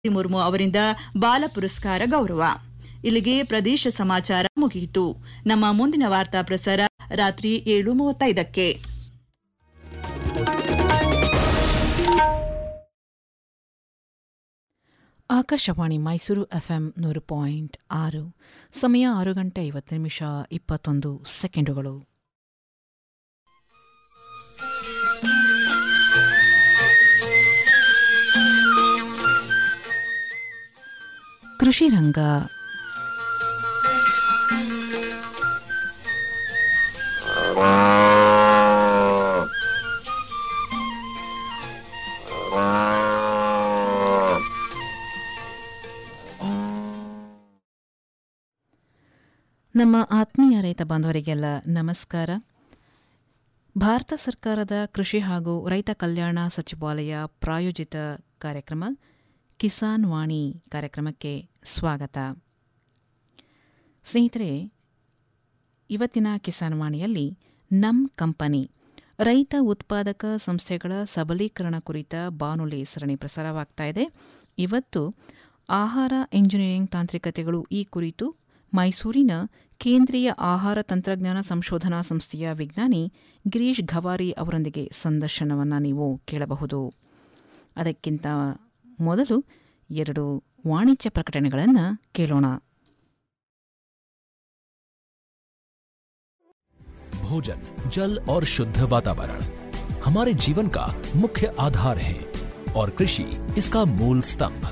ಮುರ್ಮು ಅವರಿಂದ ಬಾಲ ಪುರಸ್ಕಾರ ಗೌರವ ಇಲ್ಲಿಗೆ ಪ್ರದೇಶ ಸಮಾಚಾರ ಮುಗಿಯಿತು ನಮ್ಮ ಮುಂದಿನ ವಾರ್ತಾ ಪ್ರಸಾರ ರಾತ್ರಿ ಏಳು ಮೂವತ್ತೈದಕ್ಕೆ ಆಕಾಶವಾಣಿ ಮೈಸೂರು ಎಫ್ಎಂ ನೂರು ಪಾಯಿಂಟ್ ಆರು ಸಮಯ ಆರು ಗಂಟೆ ಐವತ್ತು ನಿಮಿಷ ಇಪ್ಪತ್ತೊಂದು ಸೆಕೆಂಡುಗಳು ಕೃಷಿ ರಂಗ ನಮ್ಮ ಆತ್ಮೀಯ ರೈತ ಬಾಂಧವರಿಗೆಲ್ಲ ನಮಸ್ಕಾರ ಭಾರತ ಸರ್ಕಾರದ ಕೃಷಿ ಹಾಗೂ ರೈತ ಕಲ್ಯಾಣ ಸಚಿವಾಲಯ ಪ್ರಾಯೋಜಿತ ಕಾರ್ಯಕ್ರಮ ಕಿಸಾನ್ ವಾಣಿ ಕಾರ್ಯಕ್ರಮಕ್ಕೆ ಸ್ವಾಗತ ಸ್ನೇಹಿತರೆ ಇವತ್ತಿನ ಕಿಸಾನ್ ವಾಣಿಯಲ್ಲಿ ನಮ್ ಕಂಪನಿ ರೈತ ಉತ್ಪಾದಕ ಸಂಸ್ಥೆಗಳ ಸಬಲೀಕರಣ ಕುರಿತ ಬಾನುಲಿ ಸರಣಿ ಪ್ರಸಾರವಾಗ್ತಾ ಇದೆ ಇವತ್ತು ಆಹಾರ ಇಂಜಿನಿಯರಿಂಗ್ ತಾಂತ್ರಿಕತೆಗಳು ಈ ಕುರಿತು ಮೈಸೂರಿನ ಕೇಂದ್ರೀಯ ಆಹಾರ ತಂತ್ರಜ್ಞಾನ ಸಂಶೋಧನಾ ಸಂಸ್ಥೆಯ ವಿಜ್ಞಾನಿ ಗಿರೀಶ್ ಘವಾರಿ ಅವರೊಂದಿಗೆ ಸಂದರ್ಶನವನ್ನು ನೀವು ಕೇಳಬಹುದು ಅದಕ್ಕಿಂತ ಮೊದಲು ಎರಡು ವಾಣಿಜ್ಯ ಪ್ರಕಟಣೆಗಳನ್ನು ಕೇಳೋಣ भोजन जल और शुद्ध वातावरण हमारे जीवन का मुख्य आधार है और कृषि इसका मूल स्तंभ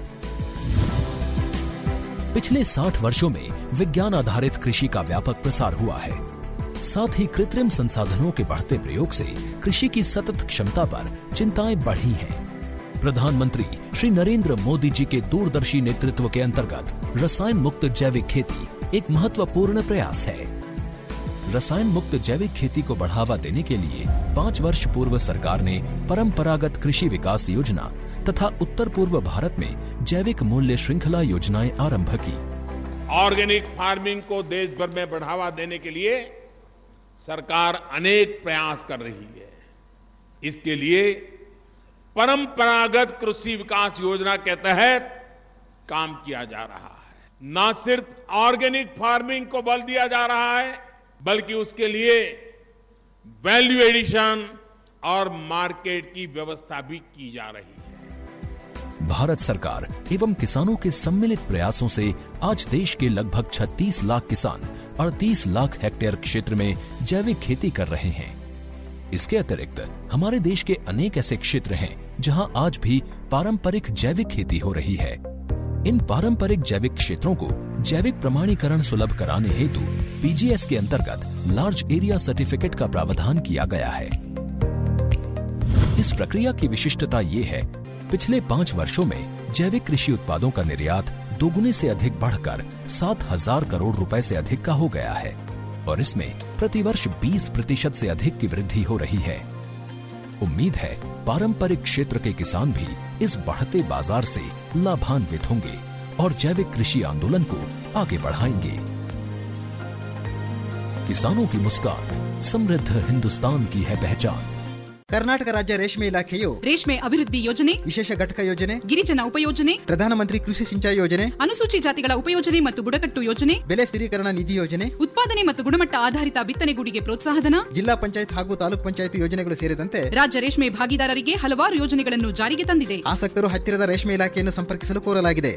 पिछले 60 वर्षों में विज्ञान आधारित कृषि का व्यापक प्रसार हुआ है साथ ही कृत्रिम संसाधनों के बढ़ते प्रयोग से कृषि की सतत क्षमता पर चिंताएं बढ़ी हैं प्रधानमंत्री श्री नरेंद्र मोदी जी के दूरदर्शी नेतृत्व के अंतर्गत रसायन मुक्त जैविक खेती एक महत्वपूर्ण प्रयास है रसायन मुक्त जैविक खेती को बढ़ावा देने के लिए पाँच वर्ष पूर्व सरकार ने परंपरागत कृषि विकास योजना तथा उत्तर पूर्व भारत में जैविक मूल्य श्रृंखला योजनाएं आरंभ की ऑर्गेनिक फार्मिंग को देश भर में बढ़ावा देने के लिए सरकार अनेक प्रयास कर रही है इसके लिए परंपरागत कृषि विकास योजना के तहत काम किया जा रहा है न सिर्फ ऑर्गेनिक फार्मिंग को बल दिया जा रहा है बल्कि उसके लिए वैल्यू एडिशन और मार्केट की व्यवस्था भी की जा रही है भारत सरकार एवं किसानों के सम्मिलित प्रयासों से आज देश के लगभग 36 लाख किसान 38 लाख हेक्टेयर क्षेत्र में जैविक खेती कर रहे हैं इसके अतिरिक्त हमारे देश के अनेक ऐसे क्षेत्र हैं जहां आज भी पारंपरिक जैविक खेती हो रही है इन पारंपरिक जैविक क्षेत्रों को जैविक प्रमाणीकरण सुलभ कराने हेतु पीजीएस के अंतर्गत लार्ज एरिया सर्टिफिकेट का प्रावधान किया गया है इस प्रक्रिया की विशिष्टता ये है पिछले पाँच वर्षों में जैविक कृषि उत्पादों का निर्यात दोगुने से अधिक बढ़कर सात हजार करोड़ रुपए से अधिक का हो गया है और इसमें प्रतिवर्ष 20 प्रतिशत से अधिक की वृद्धि हो रही है उम्मीद है पारंपरिक क्षेत्र के किसान भी इस बढ़ते बाजार से लाभान्वित होंगे और जैविक कृषि आंदोलन को आगे बढ़ाएंगे किसानों की मुस्कान समृद्ध हिंदुस्तान की है पहचान ಕರ್ನಾಟಕ ರಾಜ್ಯ ರೇಷ್ಮೆ ಇಲಾಖೆಯು ರೇಷ್ಮೆ ಅಭಿವೃದ್ಧಿ ಯೋಜನೆ ವಿಶೇಷ ಘಟಕ ಯೋಜನೆ ಗಿರಿಜನ ಉಪಯೋಜನೆ ಪ್ರಧಾನಮಂತ್ರಿ ಕೃಷಿ ಸಿಂಚಾಯಿ ಯೋಜನೆ ಅನುಸೂಚಿ ಜಾತಿಗಳ ಉಪಯೋಜನೆ ಮತ್ತು ಬುಡಕಟ್ಟು ಯೋಜನೆ ಬೆಲೆ ಸ್ಥಿರೀಕರಣ ನಿಧಿ ಯೋಜನೆ ಉತ್ಪಾದನೆ ಮತ್ತು ಗುಣಮಟ್ಟ ಆಧಾರಿತ ಬಿತ್ತನೆಗೂಡಿಗೆ ಪ್ರೋತ್ಸಾಹಧನ ಜಿಲ್ಲಾ ಪಂಚಾಯತ್ ಹಾಗೂ ತಾಲೂಕ್ ಪಂಚಾಯತ್ ಯೋಜನೆಗಳು ಸೇರಿದಂತೆ ರಾಜ್ಯ ರೇಷ್ಮೆ ಭಾಗಿದಾರರಿಗೆ ಹಲವಾರು ಯೋಜನೆಗಳನ್ನು ಜಾರಿಗೆ ತಂದಿದೆ ಆಸಕ್ತರು ಹತ್ತಿರದ ರೇಷ್ಮೆ ಇಲಾಖೆಯನ್ನು ಸಂಪರ್ಕಿಸಲು ಕೋರಲಾಗಿದೆ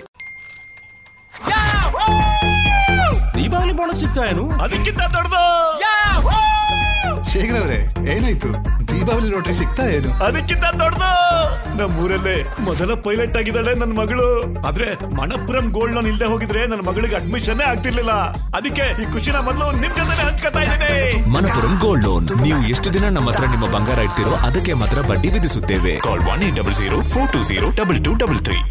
ದೀಪಾವಳಿ ಬೋನಸ್ ಸಿಗ್ತಾ ಏನು ಅದಕ್ಕಿಂತ ದೊಡ್ಡದು ಶೇಖರ್ ಅವ್ರೆ ಏನಾಯ್ತು ದೀಪಾವಳಿ ಲಾಟ್ರಿ ಸಿಗ್ತಾ ಏನು ಅದಕ್ಕಿಂತ ದೊಡ್ಡದು ನಮ್ಮೂರಲ್ಲೇ ಮೊದಲ ಪೈಲಟ್ ಆಗಿದ್ದಾಳೆ ನನ್ನ ಮಗಳು ಆದ್ರೆ ಮಣಪುರಂ ಗೋಲ್ಡ್ ಲೋನ್ ಇಲ್ಲದೆ ಹೋಗಿದ್ರೆ ನನ್ನ ಮಗಳಿಗೆ ಅಡ್ಮಿಷನ್ ಆಗ್ತಿರ್ಲಿಲ್ಲ ಅದಕ್ಕೆ ಈ ಖುಷಿನ ಮೊದಲು ನಿಮ್ ಜೊತೆ ಹಂಚ್ಕೊತಾ ಇದ್ದೇನೆ ಮನಪುರಂ ಗೋಲ್ಡ್ ಲೋನ್ ನೀವು ಎಷ್ಟು ದಿನ ನಮ್ಮ ಹತ್ರ ನಿಮ್ಮ ಬಂಗಾರ ಇಡ್ತೀರೋ ಅದಕ್ಕೆ ಮಾತ್ರ ಬಡ್ಡಿ ವಿಧಿಸುತ್ತೇವೆ call one eight double zero four two zero double two double three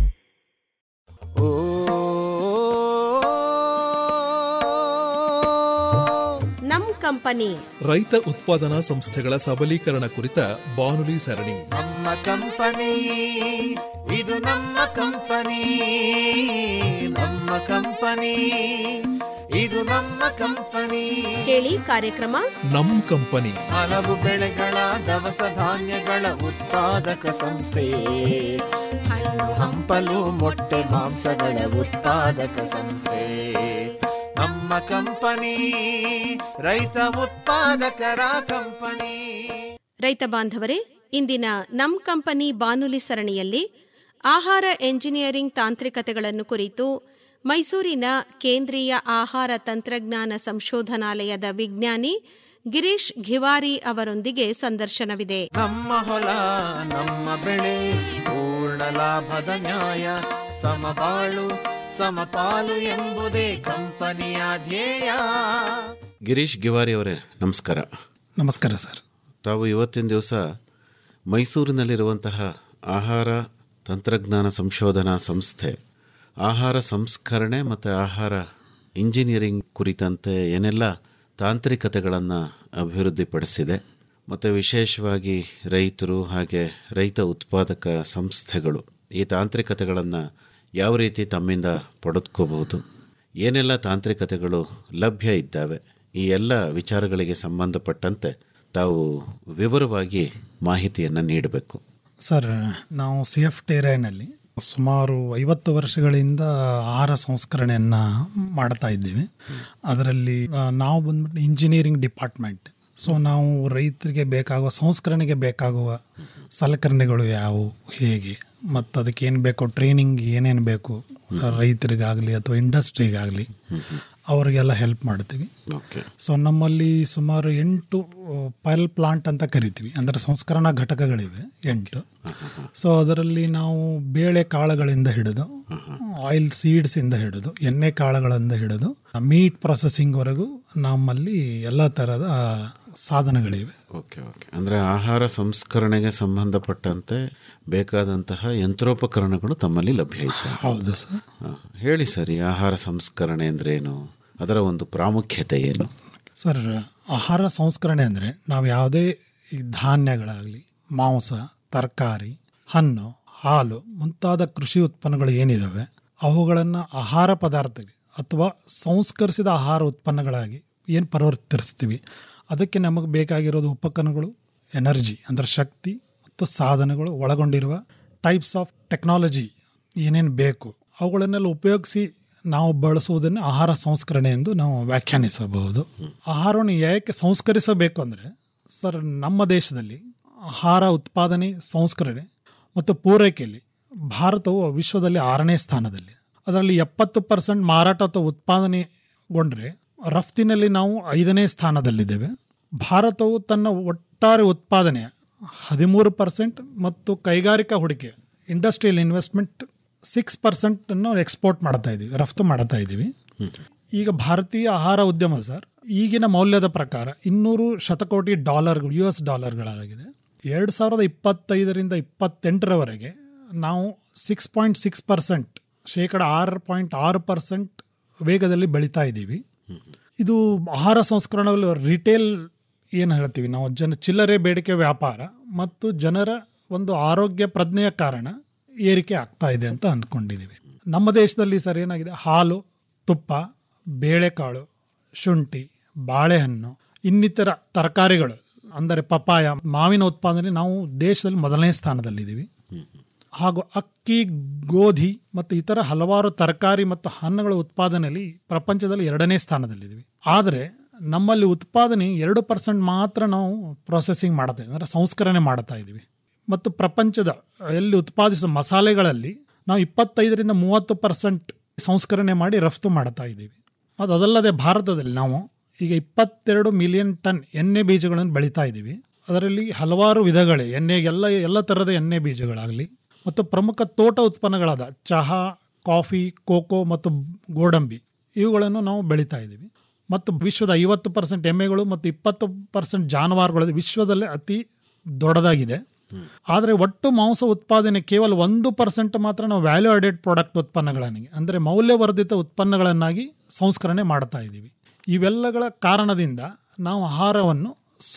ನಮ್ ಕಂಪನಿ ರೈತ ಉತ್ಪಾದನಾ ಸಂಸ್ಥೆಗಳ ಸಬಲೀಕರಣ ಕುರಿತ ಬಾನುಲಿ ಸರಣಿ ನಮ್ಮ ಕಂಪನಿ ಇದು ನಮ್ಮ ಕಂಪನಿ ನಮ್ಮ ಕಂಪನಿ ಇದು ನಮ್ಮ ಕಂಪನಿ ಕೇಳಿ ಕಾರ್ಯಕ್ರಮ ನಮ್ ಕಂಪನಿ ಹಲವು ಬೆಳೆಗಳ ದವಸ ಧಾನ್ಯಗಳ ಉತ್ಪಾದಕ ಸಂಸ್ಥೆ ಹಣ್ಣು ಹಂಪಲು ಮೊಟ್ಟೆ ಮಾಂಸಗಳ ಉತ್ಪಾದಕ ಸಂಸ್ಥೆ ನಮ್ಮ ಕಂಪನಿ ರೈತ ಉತ್ಪಾದಕರ ಕಂಪನಿ ರೈತ ಬಾಂಧವರೇ ಇಂದಿನ ನಮ್ ಕಂಪನಿ ಬಾನುಲಿ ಸರಣಿಯಲ್ಲಿ ಆಹಾರ ಎಂಜಿನಿಯರಿಂಗ್ ತಾಂತ್ರಿಕತೆಗಳನ್ನು ಕುರಿತು ಮೈಸೂರಿನ ಕೇಂದ್ರೀಯ ಆಹಾರ ತಂತ್ರಜ್ಞಾನ ಸಂಶೋಧನಾಲಯದ ವಿಜ್ಞಾನಿ ಗಿರೀಶ್ ಘಿವಾರಿ ಅವರೊಂದಿಗೆ ಸಂದರ್ಶನವಿದೆ ನಮ್ಮ ಹೊಲ ನಮ್ಮ ಬೆಳೆ ಪೂರ್ಣ ಲಾಭದ ನ್ಯಾಯ ಸಮಬಾಳು ಸಮಪಾಲು ಎಂಬುದೇ ಕಂಪನಿಯ ಧ್ಯೇಯ ಗಿರೀಶ್ ಗಿವಾರಿ ಅವರೇ ನಮಸ್ಕಾರ ನಮಸ್ಕಾರ ಸರ್ ತಾವು ಇವತ್ತಿನ ದಿವಸ ಮೈಸೂರಿನಲ್ಲಿರುವಂತಹ ಆಹಾರ ತಂತ್ರಜ್ಞಾನ ಸಂಶೋಧನಾ ಸಂಸ್ಥೆ ಆಹಾರ ಸಂಸ್ಕರಣೆ ಮತ್ತು ಆಹಾರ ಇಂಜಿನಿಯರಿಂಗ್ ಕುರಿತಂತೆ ಏನೆಲ್ಲ ತಾಂತ್ರಿಕತೆಗಳನ್ನು ಅಭಿವೃದ್ಧಿಪಡಿಸಿದೆ ಮತ್ತು ವಿಶೇಷವಾಗಿ ರೈತರು ಹಾಗೆ ರೈತ ಉತ್ಪಾದಕ ಸಂಸ್ಥೆಗಳು ಈ ತಾಂತ್ರಿಕತೆಗಳನ್ನು ಯಾವ ರೀತಿ ತಮ್ಮಿಂದ ಪಡೆದುಕೋಬಹುದು ಏನೆಲ್ಲ ತಾಂತ್ರಿಕತೆಗಳು ಲಭ್ಯ ಇದ್ದಾವೆ ಈ ಎಲ್ಲ ವಿಚಾರಗಳಿಗೆ ಸಂಬಂಧಪಟ್ಟಂತೆ ತಾವು ವಿವರವಾಗಿ ಮಾಹಿತಿಯನ್ನು ನೀಡಬೇಕು ಸರ್ ನಾವು ಸಿ ಎಫ್ ಟೇರೈನಲ್ಲಿ ಸುಮಾರು ಐವತ್ತು ವರ್ಷಗಳಿಂದ ಆಹಾರ ಸಂಸ್ಕರಣೆಯನ್ನು ಮಾಡ್ತಾ ಇದ್ದೀವಿ ಅದರಲ್ಲಿ ಆ, ನಾವು ಬಂದ್ಬಿಟ್ಟು ಇಂಜಿನಿಯರಿಂಗ್ ಡಿಪಾರ್ಟ್ಮೆಂಟ್ ಸೊ ನಾವು ರೈತರಿಗೆ ಬೇಕಾಗುವ ಸಂಸ್ಕರಣೆಗೆ ಬೇಕಾಗುವ ಸಲಕರಣೆಗಳು ಯಾವುವು ಹೇಗೆ ಮತ್ತು ಅದಕ್ಕೆ ಏನು ಬೇಕೋ ಟ್ರೈನಿಂಗ್ ಏನೇನು ಬೇಕು ರೈತರಿಗಾಗಲಿ ಅಥವಾ ಇಂಡಸ್ಟ್ರಿಗಾಗಲಿ ಅವರಿಗೆಲ್ಲ ಹೆಲ್ಪ್ ಮಾಡ್ತೀವಿ ಓಕೆ ಸೊ ನಮ್ಮಲ್ಲಿ ಸುಮಾರು ಎಂಟು ಪೈಲ್ ಪ್ಲಾಂಟ್ ಅಂತ ಕರಿತೀವಿ ಅಂದರೆ ಸಂಸ್ಕರಣಾ ಘಟಕಗಳಿವೆ ಎಂಟು ಸೊ ಅದರಲ್ಲಿ ನಾವು ಬೇಳೆ ಕಾಳುಗಳಿಂದ ಹಿಡಿದು ಆಯಿಲ್ ಸೀಡ್ಸಿಂದ ಹಿಡಿದು ಎಣ್ಣೆ ಕಾಳುಗಳಿಂದ ಹಿಡಿದು ಮೀಟ್ ಪ್ರೊಸೆಸಿಂಗ್ವರೆಗೂ ನಮ್ಮಲ್ಲಿ ಎಲ್ಲ ಥರದ ಸಾಧನಗಳಿವೆ ಓಕೆ ಓಕೆ ಅಂದರೆ ಆಹಾರ ಸಂಸ್ಕರಣೆಗೆ ಸಂಬಂಧಪಟ್ಟಂತೆ ಬೇಕಾದಂತಹ ಯಂತ್ರೋಪಕರಣಗಳು ತಮ್ಮಲ್ಲಿ ಲಭ್ಯ ಇದ್ದಾವೆ ಹೌದು ಸರ್ ಆ, ಹೇಳಿ ಸರ್ ಈ ಆಹಾರ ಸಂಸ್ಕರಣೆ ಅಂದ್ರೇನು ಅದರ ಒಂದು ಪ್ರಾಮುಖ್ಯತೆ ಏನು ಸರ್ ಆಹಾರ ಸಂಸ್ಕರಣೆ ಅಂದರೆ ನಾವು ಯಾವುದೇ ಈ ಧಾನ್ಯಗಳಾಗಲಿ ಮಾಂಸ ತರಕಾರಿ ಹಣ್ಣು ಹಾಲು ಮುಂತಾದ ಕೃಷಿ ಉತ್ಪನ್ನಗಳು ಏನಿದಾವೆ ಅವುಗಳನ್ನು ಆಹಾರ ಪದಾರ್ಥಗಳು ಅಥವಾ ಸಂಸ್ಕರಿಸಿದ ಆಹಾರ ಉತ್ಪನ್ನಗಳಾಗಿ ಏನು ಪರಿವರ್ತಿಸ್ತೀವಿ ಅದಕ್ಕೆ ನಮಗೆ ಬೇಕಾಗಿರೋದು ಉಪಕರಣಗಳು ಎನರ್ಜಿ ಅಂದರೆ ಶಕ್ತಿ ಮತ್ತು ಸಾಧನಗಳು ಒಳಗೊಂಡಿರುವ ಟೈಪ್ಸ್ ಆಫ್ ಟೆಕ್ನಾಲಜಿ ಏನೇನು ಬೇಕು ಅವುಗಳನ್ನೆಲ್ಲ ಉಪಯೋಗಿಸಿ ನಾವು ಬಳಸುವುದನ್ನು ಆಹಾರ ಸಂಸ್ಕರಣೆ ಎಂದು ನಾವು ವ್ಯಾಖ್ಯಾನಿಸಬಹುದು ಆಹಾರವನ್ನು ಏಕೆ ಸಂಸ್ಕರಿಸಬೇಕು ಅಂದರೆ ಸರ್ ನಮ್ಮ ದೇಶದಲ್ಲಿ ಆಹಾರ ಉತ್ಪಾದನೆ ಸಂಸ್ಕರಣೆ ಮತ್ತು ಪೂರೈಕೆಯಲ್ಲಿ ಭಾರತವು ವಿಶ್ವದಲ್ಲಿ ಆರನೇ ಸ್ಥಾನದಲ್ಲಿ ಅದರಲ್ಲಿ ಎಪ್ಪತ್ತು ಪರ್ಸೆಂಟ್ ಮಾರಾಟ ಅಥವಾ ಉತ್ಪಾದನೆಗೊಂಡ್ರೆ ರಫ್ತಿನಲ್ಲಿ ನಾವು ಐದನೇ ಸ್ಥಾನದಲ್ಲಿದ್ದೇವೆ ಭಾರತವು ತನ್ನ ಒಟ್ಟಾರೆ ಉತ್ಪಾದನೆಯ ಹದಿಮೂರು ಪರ್ಸೆಂಟ್ ಮತ್ತು ಕೈಗಾರಿಕಾ ಹೂಡಿಕೆ ಇಂಡಸ್ಟ್ರಿಯಲ್ ಇನ್ವೆಸ್ಟ್ಮೆಂಟ್ ಸಿಕ್ಸ್ ಪರ್ಸೆಂಟನ್ನು ಎಕ್ಸ್ಪೋರ್ಟ್ ಮಾಡ್ತಾ ಇದ್ದೀವಿ ರಫ್ತು ಮಾಡ್ತಾ ಇದ್ದೀವಿ ಈಗ ಭಾರತೀಯ ಆಹಾರ ಉದ್ಯಮ ಸರ್ ಈಗಿನ ಮೌಲ್ಯದ ಪ್ರಕಾರ ಇನ್ನೂರು ಶತಕೋಟಿ ಡಾಲರ್ಗಳು ಯು ಎಸ್ ಡಾಲರ್ಗಳಾಗಿದೆ ಎರಡು ಸಾವಿರದ ಇಪ್ಪತ್ತೈದರಿಂದ ಇಪ್ಪತ್ತೆಂಟರವರೆಗೆ ನಾವು ಸಿಕ್ಸ್ ಪಾಯಿಂಟ್ ಸಿಕ್ಸ್ ಪರ್ಸೆಂಟ್ ಶೇಕಡ ಆರು ಪಾಯಿಂಟ್ ಆರು ಪರ್ಸೆಂಟ್ ವೇಗದಲ್ಲಿ ಬೆಳೀತಾ ಇದ್ದೀವಿ ಇದು ಆಹಾರ ಸಂಸ್ಕರಣೆಯಲ್ಲಿ ರಿಟೇಲ್ ಏನು ಹೇಳ್ತೀವಿ ನಾವು ಜನ ಚಿಲ್ಲರೆ ಬೇಡಿಕೆ ವ್ಯಾಪಾರ ಮತ್ತು ಜನರ ಒಂದು ಆರೋಗ್ಯ ಪ್ರಜ್ಞೆಯ ಕಾರಣ ಏರಿಕೆ ಆಗ್ತಾ ಇದೆ ಅಂತ ಅಂದ್ಕೊಂಡಿದ್ದೀವಿ ನಮ್ಮ ದೇಶದಲ್ಲಿ ಸರ್ ಏನಾಗಿದೆ ಹಾಲು ತುಪ್ಪ ಬೇಳೆಕಾಳು ಶುಂಠಿ ಬಾಳೆಹಣ್ಣು ಇನ್ನಿತರ ತರಕಾರಿಗಳು ಅಂದರೆ ಪಪಾಯ ಮಾವಿನ ಉತ್ಪಾದನೆ ನಾವು ದೇಶದಲ್ಲಿ ಮೊದಲನೇ ಸ್ಥಾನದಲ್ಲಿದ್ದೀವಿ ಹಾಗೂ ಅಕ್ಕಿ ಗೋಧಿ ಮತ್ತು ಇತರ ಹಲವಾರು ತರಕಾರಿ ಮತ್ತು ಹಣ್ಣುಗಳ ಉತ್ಪಾದನೆಯಲ್ಲಿ ಪ್ರಪಂಚದಲ್ಲಿ ಎರಡನೇ ಸ್ಥಾನದಲ್ಲಿದ್ದೀವಿ ಆದರೆ ನಮ್ಮಲ್ಲಿ ಉತ್ಪಾದನೆ ಎರಡು ಪರ್ಸೆಂಟ್ ಮಾತ್ರ ನಾವು ಪ್ರೊಸೆಸಿಂಗ್ ಮಾಡ್ತಾ ಇದ್ದೀವಿ ಅಂದರೆ ಸಂಸ್ಕರಣೆ ಮಾಡ್ತಾ ಇದ್ದೀವಿ ಮತ್ತು ಪ್ರಪಂಚದ ಎಲ್ಲಿ ಉತ್ಪಾದಿಸುವ ಮಸಾಲೆಗಳಲ್ಲಿ ನಾವು ಇಪ್ಪತ್ತೈದರಿಂದ ಮೂವತ್ತು ಪರ್ಸೆಂಟ್ ಸಂಸ್ಕರಣೆ ಮಾಡಿ ರಫ್ತು ಮಾಡ್ತಾ ಇದ್ದೀವಿ ಅದು ಅದಲ್ಲದೆ ಭಾರತದಲ್ಲಿ ನಾವು ಈಗ ಇಪ್ಪತ್ತೆರಡು ಮಿಲಿಯನ್ ಟನ್ ಎಣ್ಣೆ ಬೀಜಗಳನ್ನು ಬೆಳೀತಾ ಇದ್ದೀವಿ ಅದರಲ್ಲಿ ಹಲವಾರು ವಿಧಗಳೇ ಎಣ್ಣೆಗೆಲ್ಲ ಎಲ್ಲ ಥರದ ಎಣ್ಣೆ ಬೀಜಗಳಾಗಲಿ ಮತ್ತು ಪ್ರಮುಖ ತೋಟ ಉತ್ಪನ್ನಗಳಾದ ಚಹಾ ಕಾಫಿ ಕೋಕೋ ಮತ್ತು ಗೋಡಂಬಿ ಇವುಗಳನ್ನು ನಾವು ಬೆಳೀತಾ ಇದ್ದೀವಿ ಮತ್ತು ವಿಶ್ವದ ಐವತ್ತು ಪರ್ಸೆಂಟ್ ಎಮ್ಮೆಗಳು ಮತ್ತು ಇಪ್ಪತ್ತು ಪರ್ಸೆಂಟ್ ಜಾನುವಾರುಗಳು ವಿಶ್ವದಲ್ಲೇ ಅತಿ ದೊಡ್ಡದಾಗಿದೆ ಆದರೆ ಒಟ್ಟು ಮಾಂಸ ಉತ್ಪಾದನೆ ಕೇವಲ ಒಂದು ಪರ್ಸೆಂಟ್ ಮಾತ್ರ ನಾವು ವ್ಯಾಲ್ಯೂ ಆಡೆಡ್ ಪ್ರಾಡಕ್ಟ್ ಉತ್ಪನ್ನಗಳನ್ನಾಗಿ ಅಂದರೆ ಮೌಲ್ಯವರ್ಧಿತ ಉತ್ಪನ್ನಗಳನ್ನಾಗಿ ಸಂಸ್ಕರಣೆ ಮಾಡ್ತಾ ಇದ್ದೀವಿ ಇವೆಲ್ಲಗಳ ಕಾರಣದಿಂದ ನಾವು ಆಹಾರವನ್ನು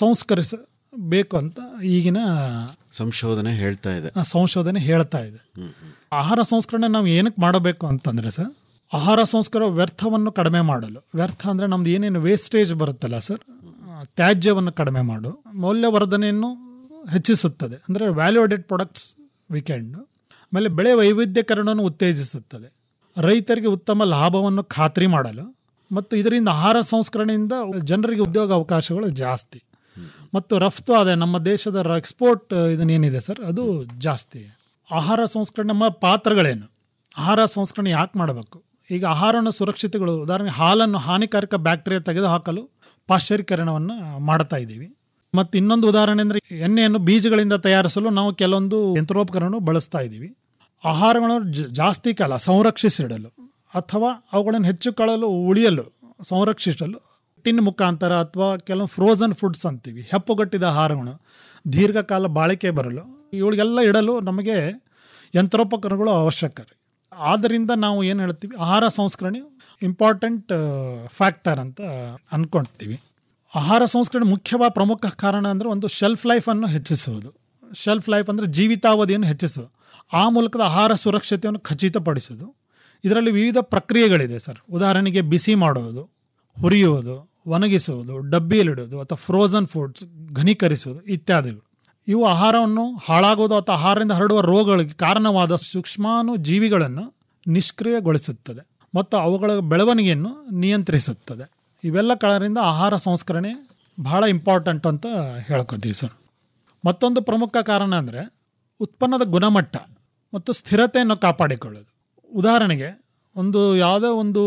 ಸಂಸ್ಕರಿಸಬೇಕು ಅಂತ ಈಗಿನ ಸಂಶೋಧನೆ ಹೇಳ್ತಾ ಇದೆ ಆ ಸಂಶೋಧನೆ ಹೇಳ್ತಾ ಇದೆ ಆಹಾರ ಸಂಸ್ಕರಣೆ ನಾವು ಏನಕ್ಕೆ ಮಾಡಬೇಕು ಅಂತಂದ್ರೆ ಸರ್ ಆಹಾರ ಸಂಸ್ಕರ ವ್ಯರ್ಥವನ್ನು ಕಡಿಮೆ ಮಾಡಲು ವ್ಯರ್ಥ ಅಂದರೆ ನಮ್ದು ಏನೇನು ವೇಸ್ಟೇಜ್ ಬರುತ್ತಲ್ಲ ಸರ್ ಆ, ತ್ಯಾಜ್ಯವನ್ನು ಕಡಿಮೆ ಮಾಡು ಮೌಲ್ಯವರ್ಧನೆಯನ್ನು ಹೆಚ್ಚಿಸುತ್ತದೆ ಅಂದರೆ ವ್ಯಾಲ್ಯೂ ಅಡೆಡ್ ಪ್ರಾಡಕ್ಟ್ಸ್ ವೀಕೆಂಡ್ ಆಮೇಲೆ ಬೆಳೆ ವೈವಿಧ್ಯಕರಣವನ್ನು ಉತ್ತೇಜಿಸುತ್ತದೆ ರೈತರಿಗೆ ಉತ್ತಮ ಲಾಭವನ್ನು ಖಾತ್ರಿ ಮಾಡಲು ಮತ್ತು ಇದರಿಂದ ಆಹಾರ ಸಂಸ್ಕರಣೆಯಿಂದ ಜನರಿಗೆ ಉದ್ಯೋಗ ಅವಕಾಶಗಳು ಜಾಸ್ತಿ ಮತ್ತು ರಫ್ತು ಆದಾಯ ನಮ್ಮ ದೇಶದ ಎಕ್ಸ್ಪೋರ್ಟ್ ಇದನ್ನೇನಿದೆ ಸರ್ ಅದು ಜಾಸ್ತಿ ಆಹಾರ ಸಂಸ್ಕರಣೆ ನಮ್ಮ ಪಾತ್ರಗಳೇನು ಆಹಾರ ಸಂಸ್ಕರಣೆ ಯಾಕೆ ಮಾಡಬೇಕು ಈಗ ಆಹಾರವನ್ನು ಸುರಕ್ಷಿತಗಳು ಉದಾಹರಣೆ ಹಾಲನ್ನು ಹಾನಿಕಾರಕ ಬ್ಯಾಕ್ಟೀರಿಯಾ ತೆಗೆದು ಹಾಕಲು ಪಾಶ್ಚರೀಕರಣವನ್ನು ಮಾಡ್ತಾ ಇದ್ದೀವಿ ಮತ್ತು ಇನ್ನೊಂದು ಉದಾಹರಣೆ ಅಂದರೆ ಎಣ್ಣೆಯನ್ನು ಬೀಜಗಳಿಂದ ತಯಾರಿಸಲು ನಾವು ಕೆಲವೊಂದು ಯಂತ್ರೋಪಕರಣ ಬಳಸ್ತಾ ಇದ್ದೀವಿ ಆಹಾರಗಳನ್ನು ಜ- ಜಾಸ್ತಿ ಕಾಲ ಸಂರಕ್ಷಿಸಿಡಲು ಅಥವಾ ಅವುಗಳನ್ನು ಹೆಚ್ಚು ಕಾಲಲು ಉಳಿಯಲು ಸಂರಕ್ಷಿಸಲು ಟಿನ್ ಮುಖಾಂತರ ಅಥವಾ ಕೆಲವು ಫ್ರೋಝನ್ ಫುಡ್ಸ್ ಅಂತೀವಿ ಹೆಪ್ಪುಗಟ್ಟಿದ ಆಹಾರಗಳು ದೀರ್ಘಕಾಲ ಬಾಳಿಕೆ ಬರಲು ಇವುಗಳಿಗೆಲ್ಲ ಇಡಲು ನಮಗೆ ಯಂತ್ರೋಪಕರಣಗಳು ಅವಶ್ಯಕ ರೀ ಆದ್ದರಿಂದ ನಾವು ಏನು ಹೇಳ್ತೀವಿ ಆಹಾರ ಸಂಸ್ಕರಣೆ ಇಂಪಾರ್ಟೆಂಟ್ ಫ್ಯಾಕ್ಟರ್ ಅಂತ ಅನ್ಕೊಳ್ತೀವಿ ಆಹಾರ ಸಂಸ್ಕರಣೆ ಮುಖ್ಯವಾದ ಪ್ರಮುಖ ಕಾರಣ ಅಂದರೆ ಒಂದು ಶೆಲ್ಫ್ ಲೈಫನ್ನು ಹೆಚ್ಚಿಸುವುದು ಶೆಲ್ಫ್ ಲೈಫ್ ಅಂದರೆ ಜೀವಿತಾವಧಿಯನ್ನು ಹೆಚ್ಚಿಸುವುದು ಆ ಮೂಲಕದ ಆಹಾರ ಸುರಕ್ಷತೆಯನ್ನು ಖಚಿತಪಡಿಸುವುದು ಇದರಲ್ಲಿ ವಿವಿಧ ಪ್ರಕ್ರಿಯೆಗಳಿದೆ ಸರ್ ಉದಾಹರಣೆಗೆ ಬಿಸಿ ಮಾಡುವುದು ಹುರಿಯುವುದು ಒಣಗಿಸುವುದು ಡಬ್ಬಿಯಲ್ಲಿಡುವುದು ಅಥವಾ ಫ್ರೋಝನ್ ಫುಡ್ಸ್ ಘನೀಕರಿಸುವುದು ಇತ್ಯಾದಿಗಳು ಇವು ಆಹಾರವನ್ನು ಹಾಳಾಗುವುದು ಅಥವಾ ಆಹಾರದಿಂದ ಹರಡುವ ರೋಗಗಳಿಗೆ ಕಾರಣವಾದ ಸೂಕ್ಷ್ಮಾಣು ಜೀವಿಗಳನ್ನು ನಿಷ್ಕ್ರಿಯಗೊಳಿಸುತ್ತದೆ ಮತ್ತು ಅವುಗಳ ಬೆಳವಣಿಗೆಯನ್ನು ನಿಯಂತ್ರಿಸುತ್ತದೆ ಇವೆಲ್ಲ ಕಾರಣದಿಂದ ಆಹಾರ ಸಂಸ್ಕರಣೆ ಬಹಳ ಇಂಪಾರ್ಟೆಂಟ್ ಅಂತ ಹೇಳ್ಕೊತೀವಿ ಸರ್ ಮತ್ತೊಂದು ಪ್ರಮುಖ ಕಾರಣ ಅಂದರೆ ಉತ್ಪನ್ನದ ಗುಣಮಟ್ಟ ಮತ್ತು ಸ್ಥಿರತೆಯನ್ನು ಕಾಪಾಡಿಕೊಳ್ಳೋದು ಉದಾಹರಣೆಗೆ ಒಂದು ಯಾವುದೇ ಒಂದು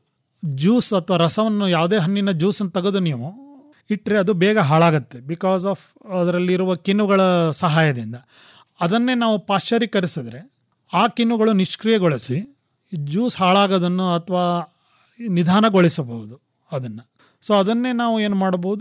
ಜ್ಯೂಸ್ ಅಥವಾ ರಸವನ್ನು ಯಾವುದೇ ಹಣ್ಣಿನ ಜ್ಯೂಸನ್ನು ತೆಗೆದು ನೀವು ಇಟ್ಟರೆ ಅದು ಬೇಗ ಹಾಳಾಗುತ್ತೆ ಬಿಕಾಸ್ ಆಫ್ ಅದರಲ್ಲಿರುವ ಕಿಣ್ಣುಗಳ ಸಹಾಯದಿಂದ ಅದನ್ನೇ ನಾವು ಪಾಶ್ಚರೀಕರಿಸಿದ್ರೆ ಆ ಕಿಣ್ಣುಗಳು ನಿಷ್ಕ್ರಿಯಗೊಳಿಸಿ ಈ ಜ್ಯೂಸ್ ಹಾಳಾಗೋದನ್ನು ಅಥವಾ ನಿಧಾನಗೊಳಿಸಬಹುದು ಅದನ್ನು ಸೊ ಅದನ್ನೇ ನಾವು ಏನು ಮಾಡ್ಬೋದು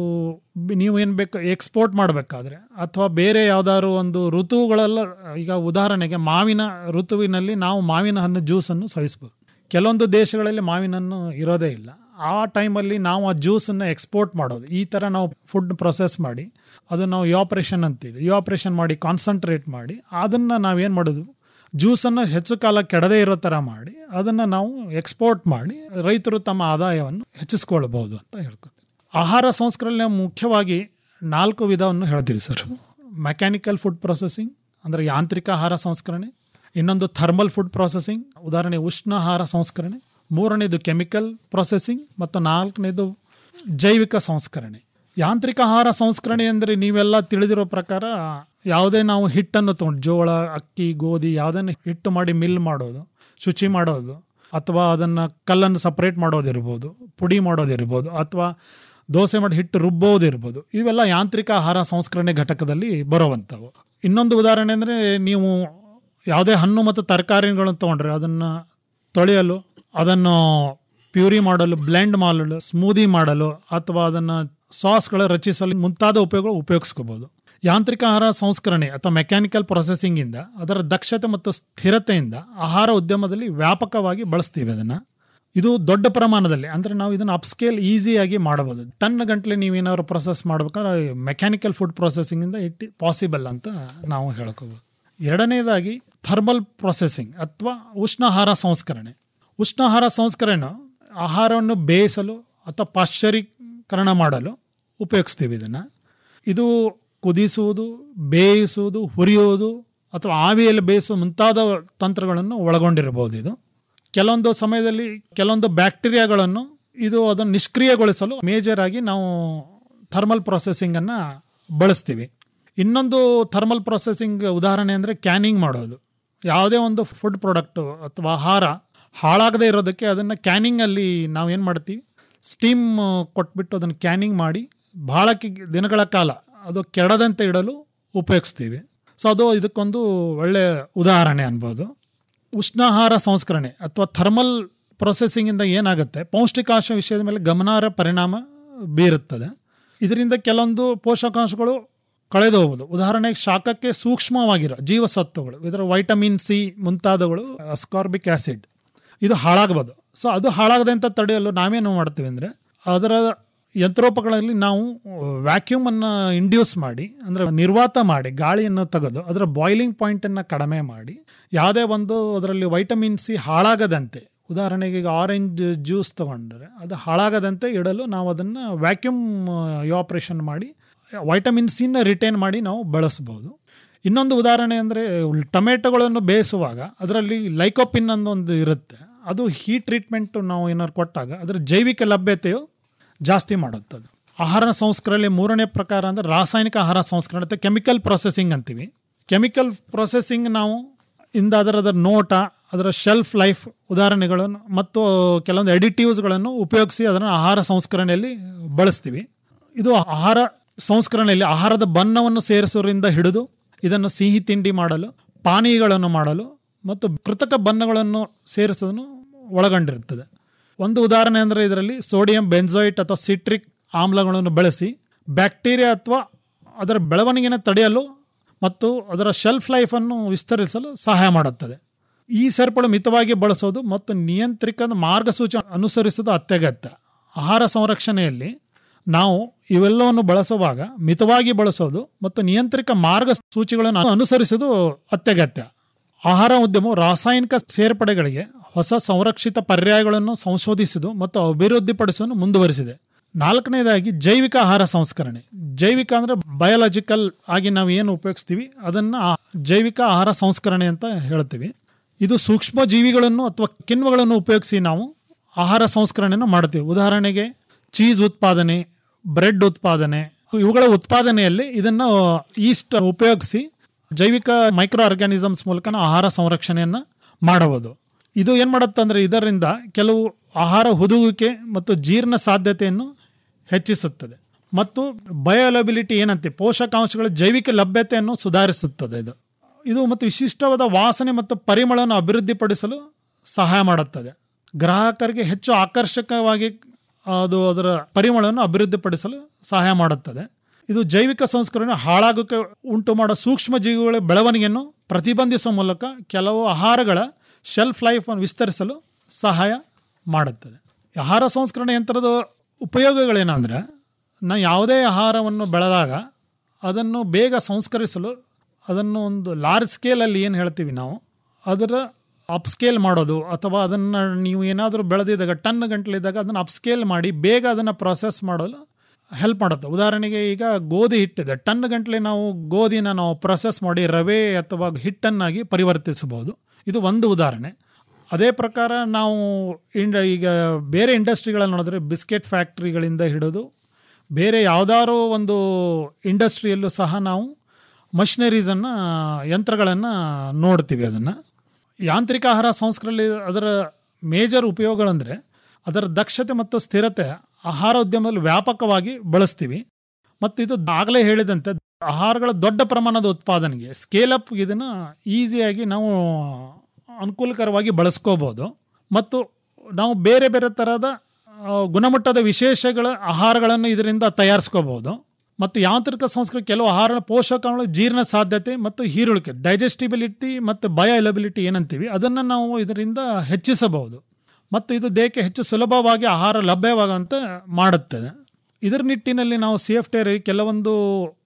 ಬಿ- ನೀವು ಏನು ಬೇಕು ಎಕ್ಸ್ಪೋರ್ಟ್ ಮಾಡಬೇಕಾದ್ರೆ ಅಥವಾ ಬೇರೆ ಯಾವುದಾದ್ರು ಒಂದು ಋತುಗಳೆಲ್ಲ ಈಗ ಉದಾಹರಣೆಗೆ ಮಾವಿನ ಋತುವಿನಲ್ಲಿ ನಾವು ಮಾವಿನ ಹಣ್ಣು ಜ್ಯೂಸನ್ನು ಸವಿಸ್ಬೋದು ಕೆಲವೊಂದು ದೇಶಗಳಲ್ಲಿ ಮಾವಿನ ಹಣ್ಣು ಇರೋದೇ ಇಲ್ಲ ಆ ಟೈಮಲ್ಲಿ ನಾವು ಆ ಜ್ಯೂಸನ್ನು ಎಕ್ಸ್ಪೋರ್ಟ್ ಮಾಡೋದು ಈ ಥರ ನಾವು ಫುಡ್ ಪ್ರೊಸೆಸ್ ಮಾಡಿ ಅದು ನಾವು ಆಪರೇಷನ್ ಅಂತೀವಿ ಈ ಆಪರೇಷನ್ ಮಾಡಿ ಕಾನ್ಸಂಟ್ರೇಟ್ ಮಾಡಿ ಅದನ್ನು ನಾವೇನು ಮಾಡೋದು ಜ್ಯೂಸನ್ನು ಹೆಚ್ಚು ಕಾಲ ಕೆಡದೇ ಇರೋ ಥರ ಮಾಡಿ ಅದನ್ನು ನಾವು ಎಕ್ಸ್ಪೋರ್ಟ್ ಮಾಡಿ ರೈತರು ತಮ್ಮ ಆದಾಯವನ್ನು ಹೆಚ್ಚಿಸ್ಕೊಳ್ಬಹುದು ಅಂತ ಹೇಳ್ಕೊತೀವಿ ಆಹಾರ ಸಂಸ್ಕರಣೆ ಮುಖ್ಯವಾಗಿ ನಾಲ್ಕು ವಿಧವನ್ನು ಹೇಳ್ತೀವಿ ಸರ್ ಮೆಕ್ಯಾನಿಕಲ್ ಫುಡ್ ಪ್ರೊಸೆಸಿಂಗ್ ಅಂದರೆ ಯಾಂತ್ರಿಕ ಆಹಾರ ಸಂಸ್ಕರಣೆ ಇನ್ನೊಂದು ಥರ್ಮಲ್ ಫುಡ್ ಪ್ರೊಸೆಸಿಂಗ್ ಉದಾಹರಣೆ ಉಷ್ಣ ಆಹಾರ ಸಂಸ್ಕರಣೆ ಮೂರನೇದು ಕೆಮಿಕಲ್ ಪ್ರೊಸೆಸಿಂಗ್ ಮತ್ತು ನಾಲ್ಕನೇದು ಜೈವಿಕ ಸಂಸ್ಕರಣೆ ಯಾಂತ್ರಿಕ ಆಹಾರ ಸಂಸ್ಕರಣೆ ಅಂದರೆ ನೀವೆಲ್ಲ ತಿಳಿದಿರೋ ಪ್ರಕಾರ ಯಾವುದೇ ನಾವು ಹಿಟ್ಟನ್ನು ತೊಗೊಂಡು ಜೋಳ ಅಕ್ಕಿ ಗೋಧಿ ಯಾವುದನ್ನು ಹಿಟ್ಟು ಮಾಡಿ ಮಿಲ್ ಮಾಡೋದು ಶುಚಿ ಮಾಡೋದು ಅಥವಾ ಅದನ್ನು ಕಲ್ಲನ್ನು ಸಪ್ರೇಟ್ ಮಾಡೋದಿರ್ಬೋದು ಪುಡಿ ಮಾಡೋದಿರ್ಬೋದು ಅಥವಾ ದೋಸೆ ಮಾಡಿ ಹಿಟ್ಟು ರುಬ್ಬೋದಿರ್ಬೋದು ಇವೆಲ್ಲ ಯಾಂತ್ರಿಕ ಆಹಾರ ಸಂಸ್ಕರಣೆ ಘಟಕದಲ್ಲಿ ಬರುವಂಥವು ಇನ್ನೊಂದು ಉದಾಹರಣೆ ಅಂದರೆ ನೀವು ಯಾವುದೇ ಹಣ್ಣು ಮತ್ತು ತರಕಾರಿಗಳನ್ನು ತೊಗೊಂಡ್ರೆ ಅದನ್ನು ತೊಳೆಯಲು ಅದನ್ನು ಪ್ಯೂರಿ ಮಾಡಲು ಬ್ಲೆಂಡ್ ಮಾಡಲು ಸ್ಮೂದಿ ಮಾಡಲು ಅಥವಾ ಅದನ್ನು ಸಾಸ್ಗಳ ರಚಿಸಲು ಮುಂತಾದ ಉಪಯೋಗಗಳು ಉಪಯೋಗಿಸ್ಕೋಬಹುದು ಯಾಂತ್ರಿಕ ಆಹಾರ ಸಂಸ್ಕರಣೆ ಅಥವಾ ಮೆಕ್ಯಾನಿಕಲ್ ಪ್ರೊಸೆಸಿಂಗಿಂದ ಅದರ ದಕ್ಷತೆ ಮತ್ತು ಸ್ಥಿರತೆಯಿಂದ ಆಹಾರ ಉದ್ಯಮದಲ್ಲಿ ವ್ಯಾಪಕವಾಗಿ ಬಳಸ್ತೀವಿ ಅದನ್ನು ಇದು ದೊಡ್ಡ ಪ್ರಮಾಣದಲ್ಲಿ ಅಂದರೆ ನಾವು ಇದನ್ನು ಅಪ್ಸ್ಕೇಲ್ ಈಸಿಯಾಗಿ ಮಾಡಬಹುದು ಟನ್ ಗಂಟಲೆ ನೀವೇನಾದ್ರು ಪ್ರೊಸೆಸ್ ಮಾಡ್ಬೇಕಾದ್ರೆ ಮೆಕ್ಯಾನಿಕಲ್ ಫುಡ್ ಪ್ರೊಸೆಸಿಂಗಿಂದ ಇಟ್ ಪಾಸಿಬಲ್ ಅಂತ ನಾವು ಹೇಳ್ಕೋಬೋದು ಎರಡನೇದಾಗಿ ಥರ್ಮಲ್ ಪ್ರೊಸೆಸಿಂಗ್ ಅಥವಾ ಉಷ್ಣಾಹಾರ ಸಂಸ್ಕರಣೆ ಉಷ್ಣಾಹಾರ ಸಂಸ್ಕರಣೆ ಆಹಾರವನ್ನು ಬೇಯಿಸಲು ಅಥವಾ ಪಾಶ್ಚರೀಕರಣ ಮಾಡಲು ಉಪಯೋಗಿಸ್ತೀವಿ ಇದನ್ನು ಇದು ಕುದಿಸುವುದು ಬೇಯಿಸುವುದು ಹುರಿಯುವುದು ಅಥವಾ ಆವಿಯಲ್ಲಿ ಬೇಯಿಸುವ ಮುಂತಾದ ತಂತ್ರಗಳನ್ನು ಒಳಗೊಂಡಿರಬಹುದು ಇದು ಕೆಲವೊಂದು ಸಮಯದಲ್ಲಿ ಕೆಲವೊಂದು ಬ್ಯಾಕ್ಟೀರಿಯಾಗಳನ್ನು ಇದು ಅದನ್ನು ನಿಷ್ಕ್ರಿಯಗೊಳಿಸಲು ಮೇಜರ್ ಆಗಿ ನಾವು ಥರ್ಮಲ್ ಪ್ರೊಸೆಸಿಂಗನ್ನು ಬಳಸ್ತೀವಿ ಇನ್ನೊಂದು ಥರ್ಮಲ್ ಪ್ರೊಸೆಸಿಂಗ್ ಉದಾಹರಣೆ ಅಂದರೆ ಕ್ಯಾನಿಂಗ್ ಮಾಡೋದು ಯಾವುದೇ ಒಂದು ಫುಡ್ ಪ್ರಾಡಕ್ಟು ಅಥವಾ ಆಹಾರ ಹಾಳಾಗದೇ ಇರೋದಕ್ಕೆ ಅದನ್ನು ಕ್ಯಾನಿಂಗಲ್ಲಿ ನಾವೇನು ಮಾಡ್ತೀವಿ ಸ್ಟೀಮ್ ಕೊಟ್ಬಿಟ್ಟು ಅದನ್ನು ಕ್ಯಾನಿಂಗ್ ಮಾಡಿ ಬಹಳ ಕಿ- ದಿನಗಳ ಕಾಲ ಅದು ಕೆಡದಂತೆ ಇಡಲು ಉಪಯೋಗಿಸ್ತೀವಿ ಸೊ ಅದು ಇದಕ್ಕೊಂದು ಒಳ್ಳೆಯ ಉದಾಹರಣೆ ಅನ್ಬೋದು ಉಷ್ಣಾಹಾರ ಸಂಸ್ಕರಣೆ ಅಥವಾ ಥರ್ಮಲ್ ಪ್ರೊಸೆಸಿಂಗಿಂದ ಏನಾಗುತ್ತೆ ಪೌಷ್ಟಿಕಾಂಶ ವಿಷಯದ ಮೇಲೆ ಗಮನಾರ್ಹ ಪರಿಣಾಮ ಬೀರುತ್ತದೆ ಇದರಿಂದ ಕೆಲವೊಂದು ಪೋಷಕಾಂಶಗಳು ಕಳೆದು ಹೋಗುವುದು ಉದಾಹರಣೆಗೆ ಶಾಖಕ್ಕೆ ಸೂಕ್ಷ್ಮವಾಗಿರೋ ಜೀವಸತ್ವಗಳು ಇದರ ವೈಟಮಿನ್ ಸಿ ಮುಂತಾದವುಗಳು ಅಸ್ಕಾರ್ಬಿಕ್ ಆಸಿಡ್ ಇದು ಹಾಳಾಗಬಹುದು ಸೊ ಅದು ಹಾಳಾಗದಂತ ತಡೆಯಲು ನಾವೇನು ಮಾಡ್ತೀವಿ ಅಂದರೆ ಅದರ ಯಂತ್ರೋಪಕರಣಗಳಲ್ಲಿ ನಾವು ವ್ಯಾಕ್ಯೂಮ್ ಅನ್ನು ಇಂಡ್ಯೂಸ್ ಮಾಡಿ ಅಂದರೆ ನಿರ್ವಾತ ಮಾಡಿ ಗಾಳಿಯನ್ನು ತೆಗೆದು ಅದರ ಬಾಯ್ಲಿಂಗ್ ಪಾಯಿಂಟನ್ನು ಕಡಿಮೆ ಮಾಡಿ ಯಾವುದೇ ಒಂದು ಅದರಲ್ಲಿ ವೈಟಮಿನ್ ಸಿ ಹಾಳಾಗದಂತೆ ಉದಾಹರಣೆಗೆ ಈಗ ಆರೆಂಜ್ ಜ್ಯೂಸ್ ತಗೊಂಡ್ರೆ ಅದು ಹಾಳಾಗದಂತೆ ಇಡಲು ನಾವು ಅದನ್ನು ವ್ಯಾಕ್ಯೂಮ್ ಆಪರೇಷನ್ ಮಾಡಿ ವೈಟಮಿನ್ ಸಿನ ರಿಟೈನ್ ಮಾಡಿ ನಾವು ಬಳಸ್ಬೋದು ಇನ್ನೊಂದು ಉದಾಹರಣೆ ಅಂದರೆ ಟೊಮೆಟೊಗಳನ್ನು ಬೇಯಿಸುವಾಗ ಅದರಲ್ಲಿ ಲೈಕೋಪಿನ್ ಅನ್ನೋ ಒಂದು ಇರುತ್ತೆ ಅದು ಹೀಟ್ ಟ್ರೀಟ್ಮೆಂಟ್ ನಾವು ಏನಾದ್ರು ಕೊಟ್ಟಾಗ ಅದರ ಜೈವಿಕ ಲಭ್ಯತೆಯು ಜಾಸ್ತಿ ಮಾಡುತ್ತೆ ಅದು ಆಹಾರ ಸಂಸ್ಕರಣೆ ಮೂರನೇ ಪ್ರಕಾರ ಅಂದರೆ ರಾಸಾಯನಿಕ ಆಹಾರ ಸಂಸ್ಕರಣೆ ಅಥವಾ ಕೆಮಿಕಲ್ ಪ್ರೊಸೆಸಿಂಗ್ ಅಂತೀವಿ ಕೆಮಿಕಲ್ ಪ್ರೊಸೆಸಿಂಗ್ ನಾವು ಇಂದ ಅದರ ಅದರ ನೋಟ ಅದರ ಶೆಲ್ಫ್ ಲೈಫ್ ಉದಾಹರಣೆಗಳನ್ನು ಮತ್ತು ಕೆಲವೊಂದು ಎಡಿಟಿವ್ಸ್ಗಳನ್ನು ಉಪಯೋಗಿಸಿ ಅದನ್ನು ಆಹಾರ ಸಂಸ್ಕರಣೆಯಲ್ಲಿ ಬಳಸ್ತೀವಿ ಇದು ಆಹಾರ ಸಂಸ್ಕರಣೆಯಲ್ಲಿ ಆಹಾರದ ಬಣ್ಣವನ್ನು ಸೇರಿಸೋದ್ರಿಂದ ಹಿಡಿದು ಇದನ್ನು ಸಿಹಿ ತಿಂಡಿ ಮಾಡಲು ಪಾನೀಯಗಳನ್ನು ಮಾಡಲು ಮತ್ತು ಕೃತಕ ಬಣ್ಣಗಳನ್ನು ಸೇರಿಸೋದನ್ನು ಒಳಗೊಂಡಿರುತ್ತದೆ ಒಂದು ಉದಾಹರಣೆ ಅಂದರೆ ಇದರಲ್ಲಿ ಸೋಡಿಯಂ ಬೆಂಜೋಯಿಟ್ ಅಥವಾ ಸಿಟ್ರಿಕ್ ಆಮ್ಲಗಳನ್ನು ಬಳಸಿ ಬ್ಯಾಕ್ಟೀರಿಯಾ ಅಥವಾ ಅದರ ಬೆಳವಣಿಗೆನ ತಡೆಯಲು ಮತ್ತು ಅದರ ಶೆಲ್ಫ್ ಲೈಫನ್ನು ವಿಸ್ತರಿಸಲು ಸಹಾಯ ಮಾಡುತ್ತದೆ ಈ ಸೇರ್ಪಡೆ ಮಿತವಾಗಿ ಬಳಸೋದು ಮತ್ತು ನಿಯಂತ್ರಿತ ಮಾರ್ಗಸೂಚಿ ಅನುಸರಿಸೋದು ಅತ್ಯಗತ್ಯ ಆಹಾರ ಸಂರಕ್ಷಣೆಯಲ್ಲಿ ನಾವು ಇವೆಲ್ಲವನ್ನು ಬಳಸುವಾಗ ಮಿತವಾಗಿ ಬಳಸೋದು ಮತ್ತು ನಿಯಂತ್ರಿತ ಮಾರ್ಗಸೂಚಿಗಳನ್ನು ಅನುಸರಿಸೋದು ಅತ್ಯಗತ್ಯ ಆಹಾರ ಉದ್ಯಮವು ರಾಸಾಯನಿಕ ಸೇರ್ಪಡೆಗಳಿಗೆ ಹೊಸ ಸಂರಕ್ಷಿತ ಪರ್ಯಾಯಗಳನ್ನು ಸಂಶೋಧಿಸುವುದು ಮತ್ತು ಅಭಿವೃದ್ಧಿಪಡಿಸಲು ಮುಂದುವರಿಸಿದೆ ನಾಲ್ಕನೇದಾಗಿ ಜೈವಿಕ ಆಹಾರ ಸಂಸ್ಕರಣೆ ಜೈವಿಕ ಅಂದರೆ ಬಯೋಲಾಜಿಕಲ್ ಆಗಿ ನಾವು ಏನು ಉಪಯೋಗಿಸ್ತೀವಿ ಅದನ್ನು ಆ ಜೈವಿಕ ಆಹಾರ ಸಂಸ್ಕರಣೆ ಅಂತ ಹೇಳ್ತೀವಿ ಇದು ಸೂಕ್ಷ್ಮ ಜೀವಿಗಳನ್ನು ಅಥವಾ ಕಿಣ್ವಗಳನ್ನು ಉಪಯೋಗಿಸಿ ನಾವು ಆಹಾರ ಸಂಸ್ಕರಣೆಯನ್ನು ಮಾಡ್ತೀವಿ ಉದಾಹರಣೆಗೆ ಚೀಸ್ ಉತ್ಪಾದನೆ ಬ್ರೆಡ್ ಉತ್ಪಾದನೆ ಇವುಗಳ ಉತ್ಪಾದನೆಯಲ್ಲಿ ಇದನ್ನು ಈಸ್ಟ್ ಉಪಯೋಗಿಸಿ ಜೈವಿಕ ಮೈಕ್ರೋ ಆರ್ಗ್ಯಾನಿಸಮ್ಸ್ ಮೂಲಕ ನಾವು ಆಹಾರ ಸಂರಕ್ಷಣೆಯನ್ನು ಮಾಡಬಹುದು ಇದು ಏನು ಮಾಡುತ್ತೆ ಅಂದರೆ ಇದರಿಂದ ಕೆಲವು ಆಹಾರ ಹುದುಗುವಿಕೆ ಮತ್ತು ಜೀರ್ಣ ಸಾಧ್ಯತೆಯನ್ನು ಹೆಚ್ಚಿಸುತ್ತದೆ ಮತ್ತು ಬಯೋಲಬಿಲಿಟಿ ಏನಂತೆ ಪೋಷಕಾಂಶಗಳ ಜೈವಿಕ ಲಭ್ಯತೆಯನ್ನು ಸುಧಾರಿಸುತ್ತದೆ ಇದು ಇದು ಮತ್ತು ವಿಶಿಷ್ಟವಾದ ವಾಸನೆ ಮತ್ತು ಪರಿಮಳವನ್ನು ಅಭಿವೃದ್ಧಿಪಡಿಸಲು ಸಹಾಯ ಮಾಡುತ್ತದೆ ಗ್ರಾಹಕರಿಗೆ ಹೆಚ್ಚು ಆಕರ್ಷಕವಾಗಿ ಅದು ಅದರ ಪರಿಮಳವನ್ನು ಅಭಿವೃದ್ಧಿಪಡಿಸಲು ಸಹಾಯ ಮಾಡುತ್ತದೆ ಇದು ಜೈವಿಕ ಸಂಸ್ಕರಣೆ ಹಾಳಾಗೋಕ್ಕೆ ಉಂಟು ಮಾಡೋ ಸೂಕ್ಷ್ಮ ಜೀವಿಗಳ ಬೆಳವಣಿಗೆಯನ್ನು ಪ್ರತಿಬಂಧಿಸುವ ಮೂಲಕ ಕೆಲವು ಆಹಾರಗಳ ಶೆಲ್ಫ್ ಲೈಫನ್ನು ವಿಸ್ತರಿಸಲು ಸಹಾಯ ಮಾಡುತ್ತದೆ ಆಹಾರ ಸಂಸ್ಕರಣೆ ಯಂತ್ರದ ಉಪಯೋಗಗಳೇನೆಂದರೆ ನಾವು ಯಾವುದೇ ಆಹಾರವನ್ನು ಬೆಳೆದಾಗ ಅದನ್ನು ಬೇಗ ಸಂಸ್ಕರಿಸಲು ಅದನ್ನು ಒಂದು ಲಾರ್ಜ್ ಸ್ಕೇಲಲ್ಲಿ ಏನು ಹೇಳ್ತೀವಿ ನಾವು ಅದರ ಅಪ್ಸ್ಕೇಲ್ ಮಾಡೋದು ಅಥವಾ ಅದನ್ನು ನೀವು ಏನಾದರೂ ಬೆಳೆದಿದ್ದಾಗ ಟನ್ ಗಂಟಲಿದ್ದಾಗ ಅದನ್ನು ಅಪ್ಸ್ಕೇಲ್ ಮಾಡಿ ಬೇಗ ಅದನ್ನು ಪ್ರೊಸೆಸ್ ಮಾಡಲು ಹೆಲ್ಪ್ ಮಾಡುತ್ತೆ ಉದಾಹರಣೆಗೆ ಈಗ ಗೋಧಿ ಹಿಟ್ಟಿದೆ ಟನ್ ಗಂಟಲೆ ನಾವು ಗೋಧಿನ ನಾವು ಪ್ರೊಸೆಸ್ ಮಾಡಿ ರವೆ ಅಥವಾ ಹಿಟ್ಟನ್ನಾಗಿ ಪರಿವರ್ತಿಸಬಹುದು ಇದು ಒಂದು ಉದಾಹರಣೆ ಅದೇ ಪ್ರಕಾರ ನಾವು ಇಂಡ ಈಗ ಬೇರೆ ಇಂಡಸ್ಟ್ರಿಗಳಲ್ಲಿ ನೋಡಿದ್ರೆ ಬಿಸ್ಕೆಟ್ ಫ್ಯಾಕ್ಟ್ರಿಗಳಿಂದ ಹಿಡಿದು ಬೇರೆ ಯಾವುದಾದ್ರೂ ಒಂದು ಇಂಡಸ್ಟ್ರಿಯಲ್ಲೂ ಸಹ ನಾವು ಮಷಿನರೀಸನ್ನು ಯಂತ್ರಗಳನ್ನು ನೋಡ್ತೀವಿ ಅದನ್ನು ಯಾಂತ್ರಿಕ ಆಹಾರ ಸಂಸ್ಕರಣೆ ಅದರ ಮೇಜರ್ ಉಪಯೋಗಗಳಂದರೆ ಅದರ ದಕ್ಷತೆ ಮತ್ತು ಸ್ಥಿರತೆ ಆಹಾರ ಉದ್ಯಮದಲ್ಲಿ ವ್ಯಾಪಕವಾಗಿ ಬಳಸ್ತೀವಿ ಮತ್ತು ಇದು ಆಗಲೇ ಹೇಳಿದಂತೆ ಆಹಾರಗಳ ದೊಡ್ಡ ಪ್ರಮಾಣದ ಉತ್ಪಾದನೆಗೆ ಸ್ಕೇಲ್ ಅಪ್ ಇದನ್ನು ಈಸಿಯಾಗಿ ನಾವು ಅನುಕೂಲಕರವಾಗಿ ಬಳಸ್ಕೋಬೋದು ಮತ್ತು ನಾವು ಬೇರೆ ಬೇರೆ ಥರದ ಆ, ಗುಣಮಟ್ಟದ ವಿಶೇಷಗಳ ಆಹಾರಗಳನ್ನು ಇದರಿಂದ ತಯಾರಿಸ್ಕೋಬಹುದು ಮತ್ತು ಯಾಂತ್ರಿಕ ಸಂಸ್ಕೃತಿ ಕೆಲವು ಆಹಾರ ಪೋಷಕಾಂಶಗಳ ಜೀರ್ಣ ಸಾಧ್ಯತೆ ಮತ್ತು ಹೀರುಳಿಕೆ ಡೈಜೆಸ್ಟಿಬಿಲಿಟಿ ಮತ್ತು ಬಯೋಲಬಿಲಿಟಿ ಏನಂತೀವಿ ಅದನ್ನು ನಾವು ಇದರಿಂದ ಹೆಚ್ಚಿಸಬಹುದು ಮತ್ತು ಇದು ದೇಹಕ್ಕೆ ಹೆಚ್ಚು ಸುಲಭವಾಗಿ ಆಹಾರ ಲಭ್ಯವಾಗುವಂತೆ ಮಾಡುತ್ತದೆ ಇದರ ನಿಟ್ಟಿನಲ್ಲಿ ನಾವು ಸಿ ಎಫ್ ಟಿ ಕೆಲವೊಂದು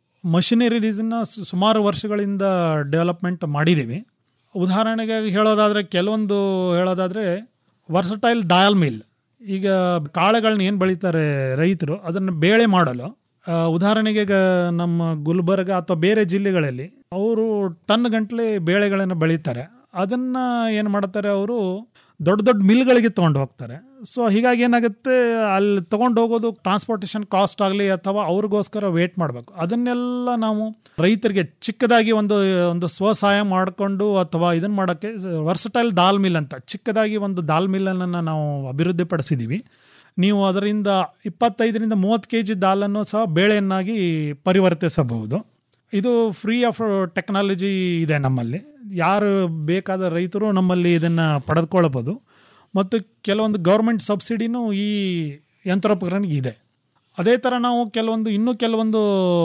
ಮಷಿನರೀಸ್ನ ಸುಮಾರು ವರ್ಷಗಳಿಂದ ಡೆವಲಪ್ಮೆಂಟ್ ಮಾಡಿದ್ದೀವಿ ಉದಾಹರಣೆಗೆ ಹೇಳೋದಾದರೆ ಕೆಲವೊಂದು ಹೇಳೋದಾದರೆ ವರ್ಸಟೈಲ್ ದಾಲ್ ಮಿಲ್ ಈಗ ಕಾಳುಗಳನ್ನ ಏನು ಬೆಳೀತಾರೆ ರೈತರು ಅದನ್ನು ಬೇಳೆ ಮಾಡಲು ಆ, ಉದಾಹರಣೆಗೆ ಈಗ ನಮ್ಮ ಗುಲ್ಬರ್ಗ ಅಥವಾ ಬೇರೆ ಜಿಲ್ಲೆಗಳಲ್ಲಿ ಅವರು ಟನ್ ಗಂಟ್ಲೆ ಬೇಳೆಗಳನ್ನು ಬೆಳೀತಾರೆ ಅದನ್ನು ಏನು ಮಾಡ್ತಾರೆ ಅವರು ದೊಡ್ಡ ದೊಡ್ಡ ಮಿಲ್ಗಳಿಗೆ ತೊಗೊಂಡು ಹೋಗ್ತಾರೆ ಸೊ ಹೀಗಾಗಿ ಏನಾಗುತ್ತೆ ಅಲ್ಲಿ ತೊಗೊಂಡು ಹೋಗೋದು ಟ್ರಾನ್ಸ್ಪೋರ್ಟೇಷನ್ ಕಾಸ್ಟ್ ಆಗಲಿ ಅಥವಾ ಅವ್ರಿಗೋಸ್ಕರ ವೇಟ್ ಮಾಡಬೇಕು ಅದನ್ನೆಲ್ಲ ನಾವು ರೈತರಿಗೆ ಚಿಕ್ಕದಾಗಿ ಒಂದು ಒಂದು ಸ್ವಸಹಾಯ ಮಾಡಿಕೊಂಡು ಅಥವಾ ಇದನ್ನು ಮಾಡೋಕ್ಕೆ ವರ್ಸಟೈಲ್ ದಾಲ್ ಮಿಲ್ ಅಂತ ಚಿಕ್ಕದಾಗಿ ಒಂದು ದಾಲ್ ಮಿಲ್ಲನ್ನು ನಾವು ಅಭಿವೃದ್ಧಿಪಡಿಸಿದ್ದೀವಿ ನೀವು ಅದರಿಂದ ಇಪ್ಪತ್ತೈದರಿಂದ ಮೂವತ್ತು ಕೆ ಜಿ ದಾಲನ್ನು ಸಹ ಬೇಳೆಯನ್ನಾಗಿ ಪರಿವರ್ತಿಸಬಹುದು ಇದು ಫ್ರೀ ಆಫ್ ಟೆಕ್ನಾಲಜಿ ಇದೆ ನಮ್ಮಲ್ಲಿ ಯಾರು ಬೇಕಾದ ರೈತರು ನಮ್ಮಲ್ಲಿ ಇದನ್ನು ಪಡೆದುಕೊಳ್ಳಬಹುದು ಮತ್ತು ಕೆಲವೊಂದು ಗೌರ್ಮೆಂಟ್ ಸಬ್ಸಿಡಿನೂ ಈ ಯಂತ್ರೋಪಕರಣಕ್ಕೆ ಇದೆ ಅದೇ ಥರ ನಾವು ಕೆಲವೊಂದು ಇನ್ನೂ ಕೆಲವೊಂದು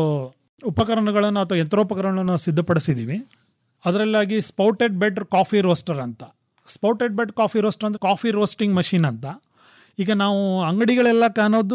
ಉಪಕರಣಗಳನ್ನು ಅಥವಾ ಯಂತ್ರೋಪಕರಣಗಳನ್ನು ಸಿದ್ಧಪಡಿಸಿದ್ದೀವಿ ಅದರಲ್ಲಾಗಿ ಸ್ಪೌಟೆಡ್ ಬೆಡ್ ಕಾಫಿ ರೋಸ್ಟರ್ ಅಂತ ಸ್ಪೌಟೆಡ್ ಬೆಡ್ ಕಾಫಿ ರೋಸ್ಟರ್ ಅಂತ ಕಾಫಿ ರೋಸ್ಟಿಂಗ್ ಮಷಿನ್ ಅಂತ ಈಗ ನಾವು ಅಂಗಡಿಗಳೆಲ್ಲ ಕಾಣೋದು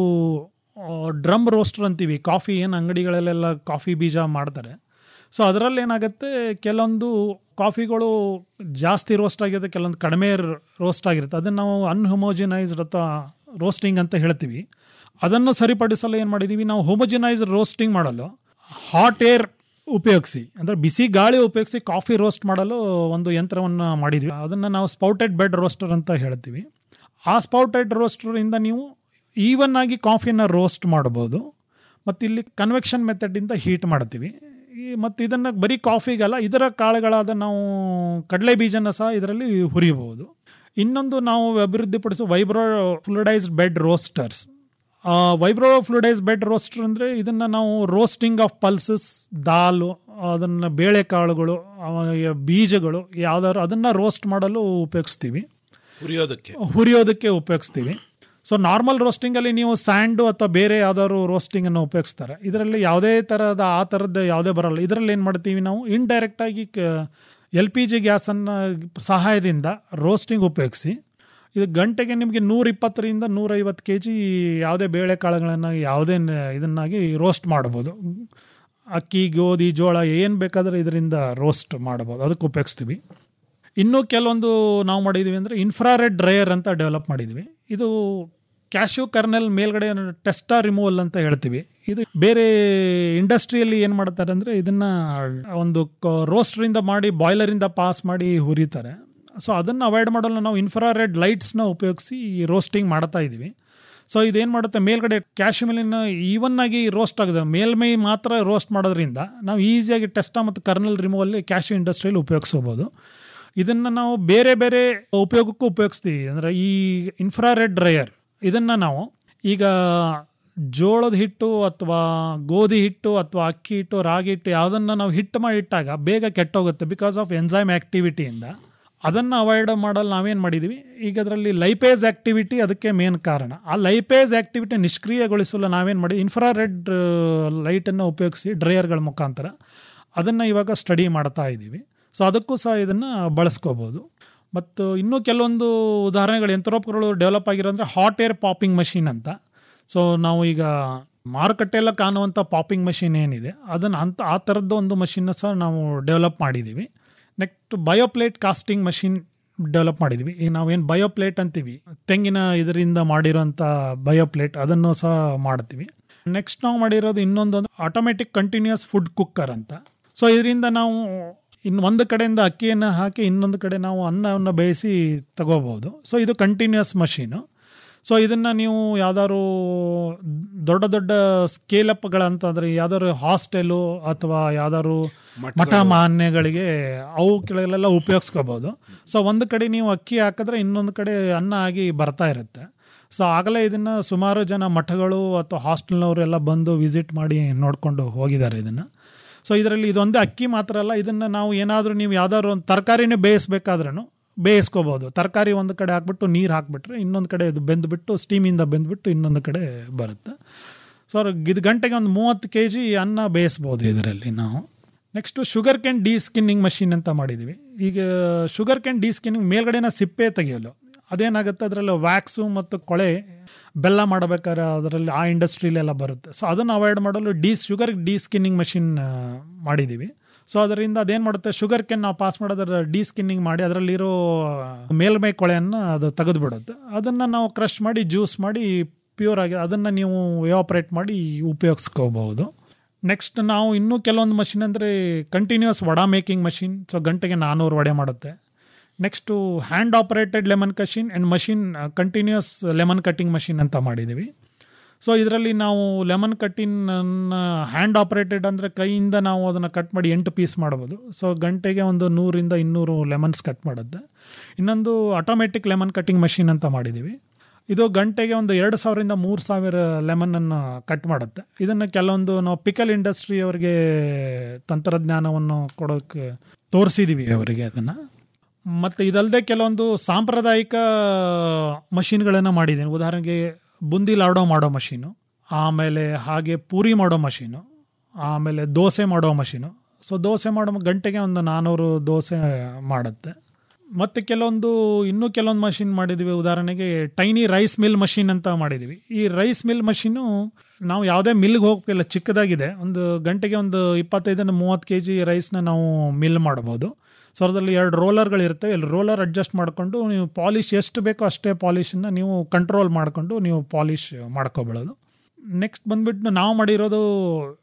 ಡ್ರಮ್ ರೋಸ್ಟರ್ ಅಂತೀವಿ ಕಾಫಿ ಏನು ಅಂಗಡಿಗಳಲ್ಲೆಲ್ಲ ಕಾಫಿ ಬೀಜ ಮಾಡ್ತಾರೆ ಸೊ ಅದರಲ್ಲಿ ಏನಾಗುತ್ತೆ ಕೆಲವೊಂದು ಕಾಫಿಗಳು ಜಾಸ್ತಿ ರೋಸ್ಟ್ ಆಗಿರುತ್ತೆ ಕೆಲವೊಂದು ಕಡಿಮೆ ರೋಸ್ಟ್ ಆಗಿರುತ್ತೆ ಅದನ್ನು ನಾವು ಅನ್ಹೊಮೋಜಿನೈಸ್ಡ್ ಅಥವಾ ರೋಸ್ಟಿಂಗ್ ಅಂತ ಹೇಳ್ತೀವಿ ಅದನ್ನು ಸರಿಪಡಿಸಲು ಏನು ಮಾಡಿದ್ದೀವಿ ನಾವು ಹೋಮೋಜಿನೈಸ್ ರೋಸ್ಟಿಂಗ್ ಮಾಡಲು ಹಾಟ್ ಏರ್ ಉಪಯೋಗಿಸಿ ಅಂದರೆ ಬಿಸಿ ಗಾಳಿ ಉಪಯೋಗಿಸಿ ಕಾಫಿ ರೋಸ್ಟ್ ಮಾಡಲು ಒಂದು ಯಂತ್ರವನ್ನು ಮಾಡಿದ್ವಿ ಅದನ್ನು ನಾವು ಸ್ಪೌಟೆಡ್ ಬೆಡ್ ರೋಸ್ಟರ್ ಅಂತ ಹೇಳ್ತೀವಿ ಆ ಸ್ಪೌಟೆಡ್ ರೋಸ್ಟರಿಂದ ನೀವು ಈವನ್ ಆಗಿ ಕಾಫಿನ ರೋಸ್ಟ್ ಮಾಡ್ಬೋದು ಮತ್ತು ಇಲ್ಲಿ ಕನ್ವೆಕ್ಷನ್ ಮೆಥಡಿಂದ ಹೀಟ್ ಮಾಡ್ತೀವಿ ಈ ಮತ್ತು ಇದನ್ನು ಬರೀ ಕಾಫಿಗಲ್ಲ ಇದರ ಕಾಳುಗಳಾದ ನಾವು ಕಡಲೆ ಬೀಜನ ಸಹ ಇದರಲ್ಲಿ ಹುರಿಬಹುದು ಇನ್ನೊಂದು ನಾವು ಅಭಿವೃದ್ಧಿಪಡಿಸೋ vibro fluidised bed roasters vibro fluidise bed roaster ಅಂದರೆ ಇದನ್ನು ನಾವು ರೋಸ್ಟಿಂಗ್ ಆಫ್ ಪಲ್ಸಸ್ ದಾಲು ಅದನ್ನು ಬೇಳೆಕಾಳುಗಳು ಆ, ಬೀಜಗಳು ಯಾವ್ದಾದ್ರು ಅದನ್ನು ರೋಸ್ಟ್ ಮಾಡಲು ಉಪಯೋಗಿಸ್ತೀವಿ ಹುರಿಯೋದಕ್ಕೆ ಹುರಿಯೋದಕ್ಕೆ ಉಪಯೋಗಿಸ್ತೀವಿ ಸೊ ನಾರ್ಮಲ್ ರೋಸ್ಟಿಂಗಲ್ಲಿ ನೀವು ಸ್ಯಾಂಡು ಅಥವಾ ಬೇರೆ ಯಾವ್ದಾದ್ರು ರೋಸ್ಟಿಂಗನ್ನು ಉಪಯೋಗಿಸ್ತಾರೆ ಇದರಲ್ಲಿ ಯಾವುದೇ ಥರದ ಆ ಥರದ್ದು ಯಾವುದೇ ಬರಲ್ಲ ಇದರಲ್ಲಿ ಏನು ಮಾಡ್ತೀವಿ ನಾವು ಇಂಡೈರೆಕ್ಟಾಗಿ ಎಲ್ ಪಿ ಜಿ ಗ್ಯಾಸನ್ನು ಸಹಾಯದಿಂದ ರೋಸ್ಟಿಂಗ್ ಉಪಯೋಗಿಸಿ ಇದು ಗಂಟೆಗೆ ನಿಮಗೆ ನೂರ ಇಪ್ಪತ್ತರಿಂದ ನೂರೈವತ್ತು ಕೆ ಜಿ ಯಾವುದೇ ಬೇಳೆಕಾಳುಗಳನ್ನು ಯಾವುದೇ ನ- ಇದನ್ನಾಗಿ ರೋಸ್ಟ್ ಮಾಡ್ಬೋದು ಅಕ್ಕಿ ಗೋಧಿ ಜೋಳ ಏನು ಬೇಕಾದರೆ ಇದರಿಂದ ರೋಸ್ಟ್ ಮಾಡ್ಬೋದು ಅದಕ್ಕೆ ಉಪಯೋಗಿಸ್ತೀವಿ ಇನ್ನೂ ಕೆಲವೊಂದು ನಾವು ಮಾಡಿದ್ವಿ ಅಂದರೆ ಇನ್ಫ್ರಾರೆಡ್ ಡ್ರೈಯರ್ ಅಂತ ಡೆವಲಪ್ ಮಾಡಿದ್ವಿ ಇದು ಕ್ಯಾಶ್ಯೂ ಕರ್ನಲ್ ಮೇಲ್ಗಡೆ ಟೆಸ್ಟಾ ರಿಮೂವಲ್ ಅಂತ ಹೇಳ್ತೀವಿ ಇದು ಬೇರೆ ಇಂಡಸ್ಟ್ರಿಯಲ್ಲಿ ಏನು ಮಾಡ್ತಾರೆ ಅಂದರೆ ಇದನ್ನು ಒಂದು ರೋಸ್ಟ್ರಿಂದ ಮಾಡಿ ಬಾಯ್ಲರಿಂದ ಪಾಸ್ ಮಾಡಿ ಹುರಿತಾರೆ ಸೊ ಅದನ್ನು ಅವಾಯ್ಡ್ ಮಾಡಲು ನಾವು ಇನ್ಫ್ರಾರೆಡ್ ಲೈಟ್ಸ್ನ ಉಪಯೋಗಿಸಿ ರೋಸ್ಟಿಂಗ್ ಮಾಡ್ತಾ ಇದ್ದೀವಿ ಸೊ ಇದೇನು ಮಾಡುತ್ತೆ ಮೇಲ್ಗಡೆ ಕ್ಯಾಶ್ ಮೇಲಿನ ಈವನ್ ಆಗಿ ರೋಸ್ಟ್ ಆಗಿದೆ ಮೇಲ್ಮೈ ಮಾತ್ರ ರೋಸ್ಟ್ ಮಾಡೋದ್ರಿಂದ ನಾವು ಈಸಿಯಾಗಿ ಟೆಸ್ಟಾ ಮತ್ತು ಕರ್ನಲ್ ರಿಮೂವಲ್ಲಿ ಕ್ಯಾಶ್ ಇಂಡಸ್ಟ್ರಿಯಲ್ಲಿ ಉಪಯೋಗಿಸ್ಬೋದು ಇದನ್ನು ನಾವು ಬೇರೆ ಬೇರೆ ಉಪಯೋಗಕ್ಕೂ ಉಪಯೋಗಿಸ್ತೀವಿ ಅಂದರೆ ಈ ಇನ್ಫ್ರಾರೆಡ್ ಡ್ರೈಯರ್ ಇದನ್ನು ನಾವು ಈಗ ಜೋಳದ ಹಿಟ್ಟು ಅಥವಾ ಗೋಧಿ ಹಿಟ್ಟು ಅಥವಾ ಅಕ್ಕಿ ಹಿಟ್ಟು ರಾಗಿ ಹಿಟ್ಟು ಯಾವುದನ್ನು ನಾವು ಹಿಟ್ಟು ಮಾಡಿ ಇಟ್ಟಾಗ ಬೇಗ ಕೆಟ್ಟೋಗುತ್ತೆ ಬಿಕಾಸ್ ಆಫ್ ಎನ್ಸೈಮ್ ಆ್ಯಕ್ಟಿವಿಟಿಯಿಂದ ಅದನ್ನು ಅವಾಯ್ಡ್ ಮಾಡಲು ನಾವೇನು ಮಾಡಿದ್ವಿ ಈಗ ಅದರಲ್ಲಿ ಲೈಪೇಸ್ ಆ್ಯಕ್ಟಿವಿಟಿ ಅದಕ್ಕೆ ಮೇನ್ ಕಾರಣ ಆ ಲೈಪೇಸ್ ಆ್ಯಕ್ಟಿವಿಟಿ ನಿಷ್ಕ್ರಿಯಗೊಳಿಸಲು ನಾವೇನು ಮಾಡಿ ಇನ್ಫ್ರಾರೆಡ್ ಲೈಟನ್ನು ಉಪಯೋಗಿಸಿ ಡ್ರೈಯರ್ಗಳ ಮುಖಾಂತರ ಅದನ್ನು ಇವಾಗ ಸ್ಟಡಿ ಮಾಡ್ತಾ ಇದ್ದೀವಿ ಸೊ ಅದಕ್ಕೂ ಸಹ ಇದನ್ನು ಬಳಸ್ಕೋಬೋದು ಮತ್ತು ಇನ್ನೂ ಕೆಲವೊಂದು ಉದಾಹರಣೆಗಳು ಯಂತ್ರೋಪಕರಣಗಳು ಡೆವಲಪ್ ಆಗಿರೋ ಅಂದರೆ ಹಾಟ್ ಏರ್ ಪಾಪಿಂಗ್ ಮಷೀನ್ ಅಂತ ಸೊ ನಾವು ಈಗ ಮಾರುಕಟ್ಟೆಲ್ಲ ಕಾಣುವಂಥ ಪಾಪಿಂಗ್ ಮಷೀನ್ ಏನಿದೆ ಅದನ್ನು ಅಂಥ ಆ ಥರದ್ದು ಒಂದು ಮಷೀನ್ನ ಸಹ ನಾವು ಡೆವಲಪ್ ಮಾಡಿದ್ದೀವಿ next bioplate casting machine develop ಮಾಡಿದ್ವಿ ಈಗ ನಾವೇನು ಬಯೋಪ್ಲೇಟ್ ಅಂತೀವಿ ತೆಂಗಿನ ಇದರಿಂದ ಮಾಡಿರೋಂಥ ಬಯೋಪ್ಲೇಟ್ ಅದನ್ನು ಸಹ ಮಾಡ್ತೀವಿ ನೆಕ್ಸ್ಟ್ ನಾವು ಮಾಡಿರೋದು ಇನ್ನೊಂದು ಆಟೋಮೆಟಿಕ್ ಕಂಟಿನ್ಯೂಸ್ ಫುಡ್ ಕುಕ್ಕರ್ ಅಂತ ಸೊ ಇದರಿಂದ ನಾವು ಇನ್ನು ಒಂದು ಕಡೆಯಿಂದ ಅಕ್ಕಿಯನ್ನು ಹಾಕಿ ಇನ್ನೊಂದು ಕಡೆ ನಾವು ಅನ್ನವನ್ನು ಬೇಯಿಸಿ ತಗೋಬಹುದು ಸೊ ಇದು ಕಂಟಿನ್ಯೂಸ್ ಮಷೀನು ಸೊ ಇದನ್ನು ನೀವು ಯಾವ್ದಾದ್ರು ದೊಡ್ಡ ದೊಡ್ಡ ಸ್ಕೇಲ್ ಅಪ್ಗಳಂತಂದ್ರೆ ಯಾವ್ದಾದ್ರು ಹಾಸ್ಟೆಲು ಅಥವಾ ಯಾವ್ದಾದ್ರು ಮಠ ಮಾನ್ಯಗಳಿಗೆ ಅವುಗಳೆಲ್ಲ ಉಪಯೋಗಿಸ್ಕೋಬೋದು ಸೊ ಒಂದು ಕಡೆ ನೀವು ಅಕ್ಕಿ ಹಾಕಿದ್ರೆ ಇನ್ನೊಂದು ಕಡೆ ಅನ್ನ ಆಗಿ ಬರ್ತಾ ಇರುತ್ತೆ ಸೊ ಆಗಲೇ ಇದನ್ನು ಸುಮಾರು ಜನ ಮಠಗಳು ಅಥವಾ ಹಾಸ್ಟೆಲ್ನವರೆಲ್ಲ ಬಂದು ವಿಸಿಟ್ ಮಾಡಿ ನೋಡಿಕೊಂಡು ಹೋಗಿದ್ದಾರೆ ಇದನ್ನು ಸೊ ಇದರಲ್ಲಿ ಇದೊಂದೇ ಅಕ್ಕಿ ಮಾತ್ರ ಅಲ್ಲ ಇದನ್ನು ನಾವು ಏನಾದರೂ ನೀವು ಯಾವ್ದಾದ್ರು ಒಂದು ತರಕಾರಿನೇ ಬೇಯಿಸ್ಬೇಕಾದ್ರೂ ಬೇಯಿಸ್ಕೋಬೋದು ತರಕಾರಿ ಒಂದು ಕಡೆ ಹಾಕ್ಬಿಟ್ಟು ನೀರು ಹಾಕ್ಬಿಟ್ರೆ ಇನ್ನೊಂದು ಕಡೆ ಇದು ಬೆಂದ್ಬಿಟ್ಟು ಸ್ಟೀಮಿಂದ ಬೆಂದ್ಬಿಟ್ಟು ಇನ್ನೊಂದು ಕಡೆ ಬರುತ್ತೆ ಸೊ ಇದು ಗಂಟೆಗೆ ಒಂದು ಮೂವತ್ತು ಕೆ ಜಿ ಅನ್ನ ಬೇಯಿಸ್ಬೋದು ಇದರಲ್ಲಿ ನಾವು next sugarcane deskinning machine ಅಂತ ಮಾಡಿದ್ದೀವಿ ಈಗ ಶುಗರ್ ಕ್ಯಾನ್ ಡಿ ಸ್ಕಿನ್ನಿಂಗ್ ಮೇಲ್ಗಡೆನ ಸಿಪ್ಪೆ ತೆಗೆಯಲು ಅದೇನಾಗುತ್ತೆ ಅದರಲ್ಲಿ ವ್ಯಾಕ್ಸು ಮತ್ತು ಕೊಳೆ ಬೆಲ್ಲ ಮಾಡಬೇಕಾದ್ರೆ ಅದರಲ್ಲಿ ಆ ಇಂಡಸ್ಟ್ರಿಲೆಲ್ಲ ಬರುತ್ತೆ ಸೊ ಅದನ್ನು ಅವಾಯ್ಡ್ ಮಾಡಲು desugar deskinning machine ಮಾಡಿದ್ದೀವಿ ಸೊ ಅದರಿಂದ ಅದೇನು ಮಾಡುತ್ತೆ ಶುಗರ್ ಕೆನ್ ನಾವು ಪಾಸ್ ಮಾಡೋದ್ರ ಡಿ ಸ್ಕಿನ್ನಿಂಗ್ ಮಾಡಿ ಅದರಲ್ಲಿರೋ ಮೇಲ್ಮೈ ಕೊಳೆಯನ್ನು ಅದು ತೆಗೆದು ಬಿಡುತ್ತೆ ಅದನ್ನು ನಾವು ಕ್ರಷ್ ಮಾಡಿ ಜ್ಯೂಸ್ ಮಾಡಿ ಪ್ಯೂರ್ ಆಗಿ ಅದನ್ನು ನೀವು ಎವಾಪ್ರೇಟ್ ಮಾಡಿ ಉಪಯೋಗಿಸ್ಕೋಬಹುದು ನೆಕ್ಸ್ಟ್ ನಾವು ಇನ್ನೂ ಕೆಲವೊಂದು ಮಷಿನ್ ಅಂದರೆ continuous vada making machine so ಗಂಟೆಗೆ ನಾನ್ನೂರು ವಡೆ ಮಾಡುತ್ತೆ ನೆಕ್ಸ್ಟು ಹ್ಯಾಂಡ್ ಆಪರೇಟೆಡ್ ಲೆಮನ್ ಕಷಿನ್ and machine continuous lemon cutting machine ಅಂತ ಮಾಡಿದ್ದೀವಿ ಸೊ ಇದರಲ್ಲಿ ನಾವು ಲೆಮನ್ ಕಟ್ಟಿನ ಹ್ಯಾಂಡ್ ಆಪರೇಟೆಡ್ ಅಂದರೆ ಕೈಯಿಂದ ನಾವು ಅದನ್ನು ಕಟ್ ಮಾಡಿ ಎಂಟು ಪೀಸ್ ಮಾಡ್ಬೋದು ಸೊ ಗಂಟೆಗೆ ಒಂದು ನೂರಿಂದ ಇನ್ನೂರು ಲೆಮನ್ಸ್ ಕಟ್ ಮಾಡುತ್ತೆ ಇನ್ನೊಂದು ಆಟೋಮೆಟಿಕ್ ಲೆಮನ್ ಕಟ್ಟಿಂಗ್ ಮಷಿನ್ ಅಂತ ಮಾಡಿದ್ದೀವಿ ಇದು ಗಂಟೆಗೆ ಒಂದು ಎರಡು ಸಾವಿರದಿಂದ ಮೂರು ಸಾವಿರ ಲೆಮನನ್ನು ಕಟ್ ಮಾಡುತ್ತೆ ಇದನ್ನು ಕೆಲವೊಂದು ನಾವು ಪಿಕಲ್ ಇಂಡಸ್ಟ್ರಿ ಅವರಿಗೆ ತಂತ್ರಜ್ಞಾನವನ್ನು ಕೊಡೋಕ್ಕೆ ತೋರಿಸಿದ್ದೀವಿ ಅವರಿಗೆ ಅದನ್ನು ಮತ್ತು ಇದಲ್ಲದೆ ಕೆಲವೊಂದು ಸಾಂಪ್ರದಾಯಿಕ ಮಷಿನ್ಗಳನ್ನು ಮಾಡಿದ್ದೀನಿ ಉದಾಹರಣೆಗೆ ಬುಂದಿ ಲಾಡೋ ಮಾಡೋ ಮಷೀನು ಆಮೇಲೆ ಹಾಗೆ ಪೂರಿ ಮಾಡೋ ಮಷೀನು ಆಮೇಲೆ ದೋಸೆ ಮಾಡೋ ಮಷೀನು ಸೊ ದೋಸೆ ಮಾಡೋ ಗಂಟೆಗೆ ಒಂದು ನಾನ್ನೂರು ದೋಸೆ ಮಾಡುತ್ತೆ ಮತ್ತು ಕೆಲವೊಂದು ಇನ್ನೂ ಕೆಲವೊಂದು ಮಷಿನ್ ಮಾಡಿದ್ವಿ ಉದಾಹರಣೆಗೆ ಟೈನಿ ರೈಸ್ ಮಿಲ್ ಮಷಿನ್ ಅಂತ ಮಾಡಿದ್ವಿ ಈ ರೈಸ್ ಮಿಲ್ ಮಷೀನು ನಾವು ಯಾವುದೇ ಮಿಲ್ಗೆ ಹೋಗಕ್ಕಿಲ್ಲ ಚಿಕ್ಕದಾಗಿದೆ ಒಂದು ಗಂಟೆಗೆ ಒಂದು ಇಪ್ಪತ್ತೈದರಿಂದ ಮೂವತ್ತು ಕೆ ಜಿ ರೈಸ್ನ ನಾವು ಮಿಲ್ ಮಾಡ್ಬೋದು ಸೊ ಅದರಲ್ಲಿ ಎರಡು ರೋಲರ್ಗಳು ಇರ್ತವೆ ಇಲ್ಲಿ ರೋಲರ್ ಅಡ್ಜಸ್ಟ್ ಮಾಡಿಕೊಂಡು ನೀವು ಪಾಲಿಶ್ ಎಷ್ಟು ಬೇಕೋ ಅಷ್ಟೇ ಪಾಲಿಶನ್ನು ನೀವು ಕಂಟ್ರೋಲ್ ಮಾಡಿಕೊಂಡು ನೀವು ಪಾಲಿಶ್ ಮಾಡ್ಕೊಬಿಡೋದು ನೆಕ್ಸ್ಟ್ ಬಂದ್ಬಿಟ್ಟು ನಾವು ಮಾಡಿರೋದು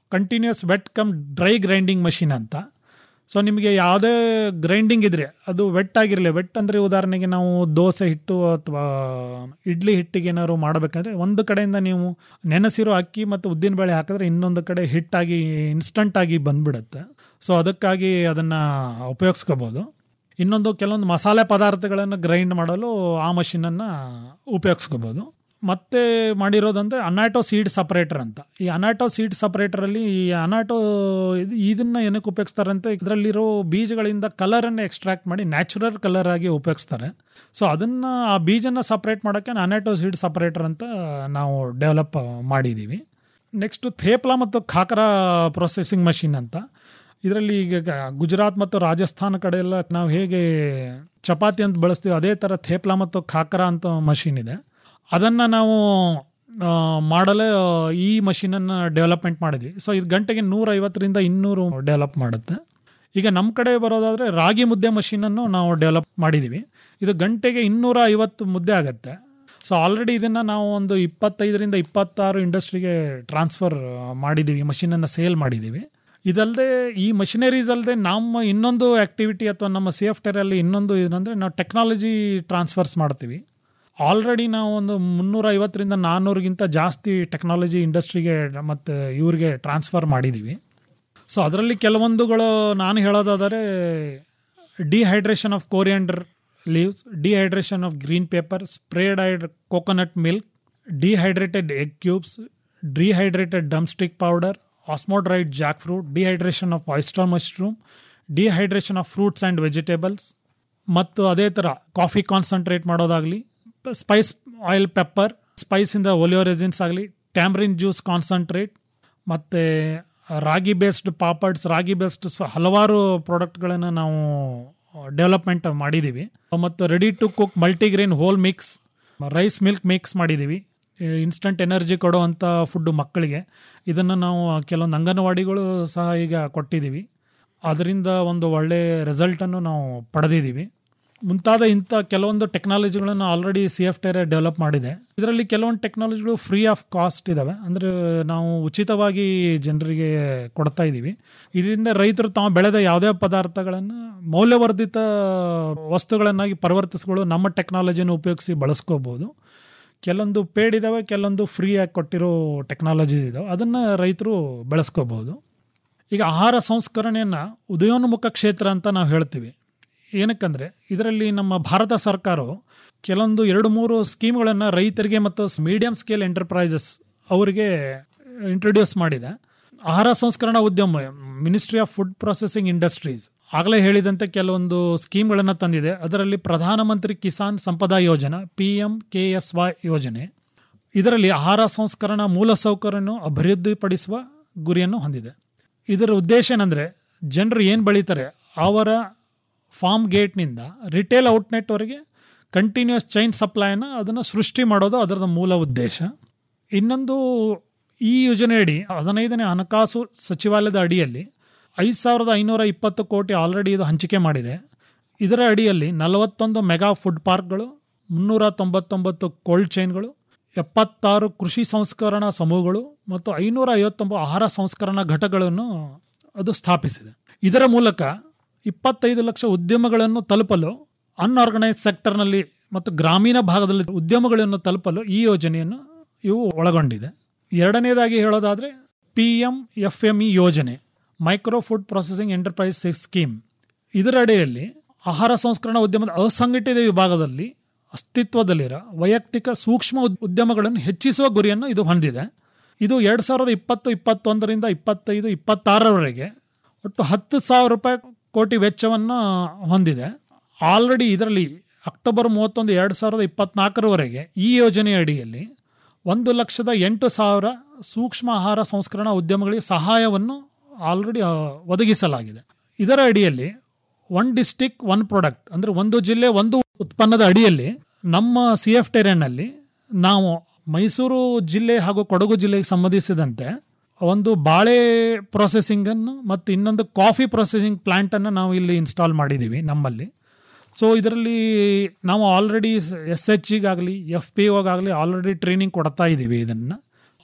continuous wet cum dry grinding machine ಅಂತ ಸೊ ನಿಮಗೆ ಯಾವುದೇ ಗ್ರೈಂಡಿಂಗ್ ಇದ್ರೆ ಅದು ವೆಟ್ ಆಗಿರಲಿ ವೆಟ್ ಅಂದರೆ ಉದಾಹರಣೆಗೆ ನಾವು ದೋಸೆ ಹಿಟ್ಟು ಅಥವಾ ಇಡ್ಲಿ ಹಿಟ್ಟಿಗೆ ಏನಾದ್ರು ಮಾಡಬೇಕಂದ್ರೆ ಒಂದು ಕಡೆಯಿಂದ ನೀವು ನೆನೆಸಿರೋ ಅಕ್ಕಿ ಮತ್ತು ಉದ್ದಿನಬೇಳೆ ಹಾಕಿದ್ರೆ ಇನ್ನೊಂದು ಕಡೆ ಹಿಟ್ಟಾಗಿ ಇನ್ಸ್ಟಂಟ್ ಆಗಿ ಬಂದ್ಬಿಡುತ್ತೆ ಸೊ ಅದಕ್ಕಾಗಿ ಅದನ್ನು ಉಪಯೋಗಿಸ್ಕೋಬೋದು ಇನ್ನೊಂದು ಕೆಲವೊಂದು ಮಸಾಲೆ ಪದಾರ್ಥಗಳನ್ನು ಗ್ರೈಂಡ್ ಮಾಡಲು ಆ ಮಷಿನನ್ನು ಉಪಯೋಗಿಸ್ಕೋಬೋದು ಮತ್ತೆ ಮಾಡಿರೋದಂದ್ರೆ ಅನಾಟೋ ಸೀಡ್ ಸಪರೇಟರ್ ಅಂತ ಈ ಅನಾಟೋ ಸೀಡ್ ಸಪರೇಟರಲ್ಲಿ ಈ ಅನಾಟೋ ಇದು ಇದನ್ನ ಏನಕ್ಕೆ ಉಪಯೋಗಿಸ್ತಾರೆ ಅಂತ ಇದರಲ್ಲಿರೋ ಬೀಜಗಳಿಂದ ಕಲರನ್ನು ಎಕ್ಸ್ಟ್ರಾಕ್ಟ್ ಮಾಡಿ ನ್ಯಾಚುರಲ್ ಕಲರ್ ಆಗಿ ಉಪಯೋಗಿಸ್ತಾರೆ ಸೊ ಅದನ್ನು ಆ ಬೀಜನ ಸಪ್ರೇಟ್ ಮಾಡೋಕ್ಕೆ ಅನಾಟೋ ಸೀಡ್ ಸಪರೇಟರ್ ಅಂತ ನಾವು ಡೆವಲಪ್ ಮಾಡಿದ್ದೀವಿ ನೆಕ್ಸ್ಟು ಥೇಪ್ಲಾ ಮತ್ತು ಖಾಕರ ಪ್ರೊಸೆಸಿಂಗ್ ಮಷಿನ್ ಅಂತ ಇದರಲ್ಲಿ ಈಗ ಗ- ಗುಜರಾತ್ ಮತ್ತು ರಾಜಸ್ಥಾನ ಕಡೆ ಎಲ್ಲ ನಾವು ಹೇಗೆ ಚಪಾತಿ ಅಂತ ಬಳಸ್ತೀವಿ ಅದೇ ಥರ ಥೇಪ್ಲಾ ಮತ್ತು ಖಾಕರ ಅಂತ ಮಷಿನ್ ಇದೆ ಅದನ್ನು ನಾವು ಆ, ಮಾಡಲು ಈ ಮಷಿನನ್ನು ಡೆವಲಪ್ಮೆಂಟ್ ಮಾಡಿದ್ವಿ ಸೊ ಇದು ಗಂಟೆಗೆ ನೂರೈವತ್ತರಿಂದ ಇನ್ನೂರು ಡೆವಲಪ್ ಮಾಡುತ್ತೆ ಈಗ ನಮ್ಮ ಕಡೆ ಬರೋದಾದರೆ ರಾಗಿ ಮುದ್ದೆ ಮಷಿನನ್ನು ನಾವು ಡೆವಲಪ್ ಮಾಡಿದ್ದೀವಿ ಇದು ಗಂಟೆಗೆ ಇನ್ನೂರ ಐವತ್ತು ಮುದ್ದೆ ಆಗುತ್ತೆ ಸೊ ಆಲ್ರೆಡಿ ಇದನ್ನು ನಾವು ಒಂದು ಇಪ್ಪತ್ತೈದರಿಂದ ಇಪ್ಪತ್ತಾರು ಇಂಡಸ್ಟ್ರಿಗೆ ಟ್ರಾನ್ಸ್ಫರ್ ಮಾಡಿದ್ದೀವಿ ಮಷಿನನ್ನು ಸೇಲ್ ಮಾಡಿದ್ದೀವಿ ಇದಲ್ಲದೆ ಈ ಮಷಿನರೀಸ್ ಅಲ್ಲದೆ ನಮ್ಮ ಇನ್ನೊಂದು ಆ್ಯಕ್ಟಿವಿಟಿ ಅಥವಾ ನಮ್ಮ ಸಿ ಎಫ್ ಟೆರಲ್ಲಿ ಇನ್ನೊಂದು ಏನಂದರೆ ನಾವು ಟೆಕ್ನಾಲಜಿ ಟ್ರಾನ್ಸ್ಫರ್ಸ್ ಮಾಡ್ತೀವಿ ಆಲ್ರೆಡಿ ನಾವು ಒಂದು ಮುನ್ನೂರ ಐವತ್ತರಿಂದ ನಾನ್ನೂರಿಗಿಂತ ಜಾಸ್ತಿ ಟೆಕ್ನಾಲಜಿ ಇಂಡಸ್ಟ್ರಿಗೆ ಮತ್ತು ಇವ್ರಿಗೆ ಟ್ರಾನ್ಸ್ಫರ್ ಮಾಡಿದ್ದೀವಿ ಸೊ ಅದರಲ್ಲಿ ಕೆಲವೊಂದುಗಳು ನಾನು ಹೇಳೋದಾದರೆ dehydration of coriander leaves dehydration of green pepper spray ಐಡ್ coconut milk dehydrated egg cubes dehydrated drumstick powder osmo dried jackfruit dehydration of oyster mushroom dehydration of fruits and vegetables ಮತ್ತು ಅದೇ ಥರ coffee concentrate ಮಾಡೋದಾಗಲಿ spice oil pepper ಸ್ಪೈಸಿಂದ oleoresins ಆಗಲಿ tamarind juice concentrate ಮತ್ತು ragi based ಪಾಪಡ್ಸ್ ರಾಗಿ based ಹಲವಾರು ಪ್ರಾಡಕ್ಟ್ಗಳನ್ನು ನಾವು ಡೆವಲಪ್ಮೆಂಟ್ ಮಾಡಿದ್ದೀವಿ ಮತ್ತು ready to cook multigrain whole mix rice milk mix ಮಾಡಿದ್ದೀವಿ ಇನ್ಸ್ಟಂಟ್ ಎನರ್ಜಿ ಕೊಡುವಂಥ ಫುಡ್ಡು ಮಕ್ಕಳಿಗೆ ಇದನ್ನು ನಾವು ಕೆಲವೊಂದು ಅಂಗನವಾಡಿಗಳು ಸಹ ಈಗ ಕೊಟ್ಟಿದ್ದೀವಿ ಅದರಿಂದ ಒಂದು ಒಳ್ಳೆಯ ರಿಸಲ್ಟನ್ನು ನಾವು ಪಡೆದಿದ್ದೀವಿ ಮುಂತಾದ ಇಂಥ ಕೆಲವೊಂದು ಟೆಕ್ನಾಲಜಿಗಳನ್ನು ಆಲ್ರೆಡಿ ಸಿ ಎಫ್ ಟೆರೆ ಡೆವಲಪ್ ಮಾಡಿದೆ ಇದರಲ್ಲಿ ಕೆಲವೊಂದು ಟೆಕ್ನಾಲಜಿಗಳು ಫ್ರೀ ಆಫ್ ಕಾಸ್ಟ್ ಇದ್ದಾವೆ ಅಂದರೆ ನಾವು ಉಚಿತವಾಗಿ ಜನರಿಗೆ ಕೊಡ್ತಾ ಇದ್ದೀವಿ ಇದರಿಂದ ರೈತರು ತಾವು ಬೆಳೆದ ಯಾವುದೇ ಪದಾರ್ಥಗಳನ್ನು ಮೌಲ್ಯವರ್ಧಿತ ವಸ್ತುಗಳನ್ನಾಗಿ ಪರಿವರ್ತಿಸ್ಕೊಳ್ಳೋ ನಮ್ಮ ಟೆಕ್ನಾಲಜಿಯನ್ನು ಉಪಯೋಗಿಸಿ ಬಳಸ್ಕೋಬೋದು ಕೆಲವೊಂದು ಪೇಡ್ ಇದ್ದಾವೆ ಕೆಲವೊಂದು ಫ್ರೀಯಾಗಿ ಕೊಟ್ಟಿರೋ ಟೆಕ್ನಾಲಜೀಸ್ ಇದ್ದಾವೆ ಅದನ್ನು ರೈತರು ಬೆಳೆಸ್ಕೋಬೋದು ಈಗ ಆಹಾರ ಸಂಸ್ಕರಣೆಯನ್ನು ಉದಯೋನ್ಮುಖ ಕ್ಷೇತ್ರ ಅಂತ ನಾವು ಹೇಳ್ತೀವಿ ಏನಕ್ಕಂದರೆ ಇದರಲ್ಲಿ ನಮ್ಮ ಭಾರತ ಸರ್ಕಾರವು ಕೆಲವೊಂದು ಎರಡು ಮೂರು ಸ್ಕೀಮ್ಗಳನ್ನು ರೈತರಿಗೆ ಮತ್ತು ಮೀಡಿಯಂ ಸ್ಕೇಲ್ ಎಂಟರ್ಪ್ರೈಸಸ್ ಅವರಿಗೆ ಇಂಟ್ರೊಡ್ಯೂಸ್ ಮಾಡಿದೆ ಆಹಾರ ಸಂಸ್ಕರಣಾ ಉದ್ಯಮ ministry of food processing industries ಆಗಲೇ ಹೇಳಿದಂತೆ ಕೆಲವೊಂದು ಸ್ಕೀಮ್ಗಳನ್ನು ತಂದಿದೆ ಅದರಲ್ಲಿ ಪ್ರಧಾನಮಂತ್ರಿ Kisan Sampada Yojana P M K S Y ಯೋಜನೆ ಇದರಲ್ಲಿ ಆಹಾರ ಸಂಸ್ಕರಣಾ ಮೂಲಸೌಕರ್ಯವನ್ನು ಅಭಿವೃದ್ಧಿಪಡಿಸುವ ಗುರಿಯನ್ನು ಹೊಂದಿದೆ ಇದರ ಉದ್ದೇಶ ಏನಂದರೆ ಜನರು ಏನು ಬೆಳೀತಾರೆ ಅವರ ಫಾರ್ಮ್ ಗೇಟ್ನಿಂದ ರಿಟೇಲ್ ಔಟ್ನೆಟ್ವರೆಗೆ ಕಂಟಿನ್ಯೂಸ್ ಚೈನ್ ಸಪ್ಲೈನ ಅದನ್ನು ಸೃಷ್ಟಿ ಮಾಡೋದು ಅದರದ ಮೂಲ ಉದ್ದೇಶ ಇನ್ನೊಂದು ಈ ಯೋಜನೆಯಡಿ ಹದಿನೈದನೇ ಹಣಕಾಸು ಸಚಿವಾಲಯದ ಅಡಿಯಲ್ಲಿ ಐದು ಸಾವಿರದ ಐನೂರ ಇಪ್ಪತ್ತು ಕೋಟಿ ಆಲ್ರೆಡಿ ಇದು ಹಂಚಿಕೆ ಮಾಡಿದೆ ಇದರ ಅಡಿಯಲ್ಲಿ ನಲವತ್ತೊಂದು ಮೆಗಾ ಫುಡ್ ಪಾರ್ಕ್ಗಳು ಮುನ್ನೂರ ತೊಂಬತ್ತೊಂಬತ್ತು ಕೋಲ್ಡ್ ಚೈನ್ಗಳು ಎಪ್ಪತ್ತಾರು ಕೃಷಿ ಸಂಸ್ಕರಣಾ ಸಮೂಹಗಳು ಮತ್ತು ಐನೂರ ಐವತ್ತೊಂಬತ್ತು ಆಹಾರ ಸಂಸ್ಕರಣಾ ಘಟಕಗಳನ್ನು ಅದು ಸ್ಥಾಪಿಸಿದೆ ಇದರ ಮೂಲಕ ಇಪ್ಪತ್ತೈದು ಲಕ್ಷ ಉದ್ಯಮಗಳನ್ನು ತಲುಪಲು ಅನ್ಆರ್ಗನೈಸ್ ಸೆಕ್ಟರ್ನಲ್ಲಿ ಮತ್ತು ಗ್ರಾಮೀಣ ಭಾಗದಲ್ಲಿ ಉದ್ಯಮಗಳನ್ನು ತಲುಪಲು ಈ ಯೋಜನೆಯನ್ನು ಇವು ಒಳಗೊಂಡಿದೆ ಎರಡನೇದಾಗಿ ಹೇಳೋದಾದರೆ P M F M E ಯೋಜನೆ micro food processing enterprise scheme ಇದರ ಅಡಿಯಲ್ಲಿ ಆಹಾರ ಸಂಸ್ಕರಣಾ ಉದ್ಯಮದ ಅಸಂಘಟಿತ ವಿಭಾಗದಲ್ಲಿ ಅಸ್ತಿತ್ವದಲ್ಲಿರೋ ವೈಯಕ್ತಿಕ ಸೂಕ್ಷ್ಮ ಉದ್- ಉದ್ಯಮಗಳನ್ನು ಹೆಚ್ಚಿಸುವ ಗುರಿಯನ್ನು ಇದು ಹೊಂದಿದೆ ಇದು ಎರಡು ಸಾವಿರದ ಇಪ್ಪತ್ತು ಇಪ್ಪತ್ತೊಂದರಿಂದ ಇಪ್ಪತ್ತೈದು ಇಪ್ಪತ್ತಾರರವರೆಗೆ ಒಟ್ಟು ಹತ್ತು ಸಾವಿರ ರೂಪಾಯಿ ಕೋಟಿ ವೆಚ್ಚವನ್ನು ಹೊಂದಿದೆ ಆಲ್ರೆಡಿ ಇದರಲ್ಲಿ ಅಕ್ಟೋಬರ್ ಮೂವತ್ತೊಂದು ಎರಡು ಸಾವಿರದ ಇಪ್ಪತ್ನಾಲ್ಕರವರೆಗೆ ಈ ಯೋಜನೆಯ ಅಡಿಯಲ್ಲಿ ಒಂದು ಲಕ್ಷದ ಎಂಟು ಸಾವಿರ ಸೂಕ್ಷ್ಮ ಆಹಾರ ಸಂಸ್ಕರಣಾ ಉದ್ಯಮಗಳಿಗೆ ಸಹಾಯವನ್ನು ಆಲ್ರೆಡಿ ಆ, ಒದಗಿಸಲಾಗಿದೆ ಇದರ ಅಡಿಯಲ್ಲಿ ಒನ್ ಡಿಸ್ಟಿಕ್ ಒನ್ ಪ್ರಾಡಕ್ಟ್ ಅಂದರೆ ಒಂದು ಜಿಲ್ಲೆ ಒಂದು ಉತ್ಪನ್ನದ ಅಡಿಯಲ್ಲಿ ನಮ್ಮ ಸಿ ಎಫ್ ಟೆರೆನ್ನಲ್ಲಿ ನಾವು ಮೈಸೂರು ಜಿಲ್ಲೆ ಹಾಗೂ ಕೊಡಗು ಜಿಲ್ಲೆಗೆ ಸಂಬಂಧಿಸಿದಂತೆ ಒಂದು ಬಾಳೆ ಪ್ರೊಸೆಸಿಂಗನ್ನು ಮತ್ತು ಇನ್ನೊಂದು ಕಾಫಿ ಪ್ರೊಸೆಸಿಂಗ್ ಪ್ಲ್ಯಾಂಟನ್ನು ನಾವು ಇಲ್ಲಿ ಇನ್ಸ್ಟಾಲ್ ಮಾಡಿದ್ದೀವಿ ನಮ್ಮಲ್ಲಿ ಸೊ ಇದರಲ್ಲಿ ನಾವು ಆಲ್ರೆಡಿ ಎಸ್ ಎಚ್ ಜಿಗಾಗಲಿ ಎಫ್ ಪಿ ಒಗಾಗಲಿ ಆಲ್ರೆಡಿ ಟ್ರೈನಿಂಗ್ ಕೊಡ್ತಾ ಇದ್ದೀವಿ ಇದನ್ನು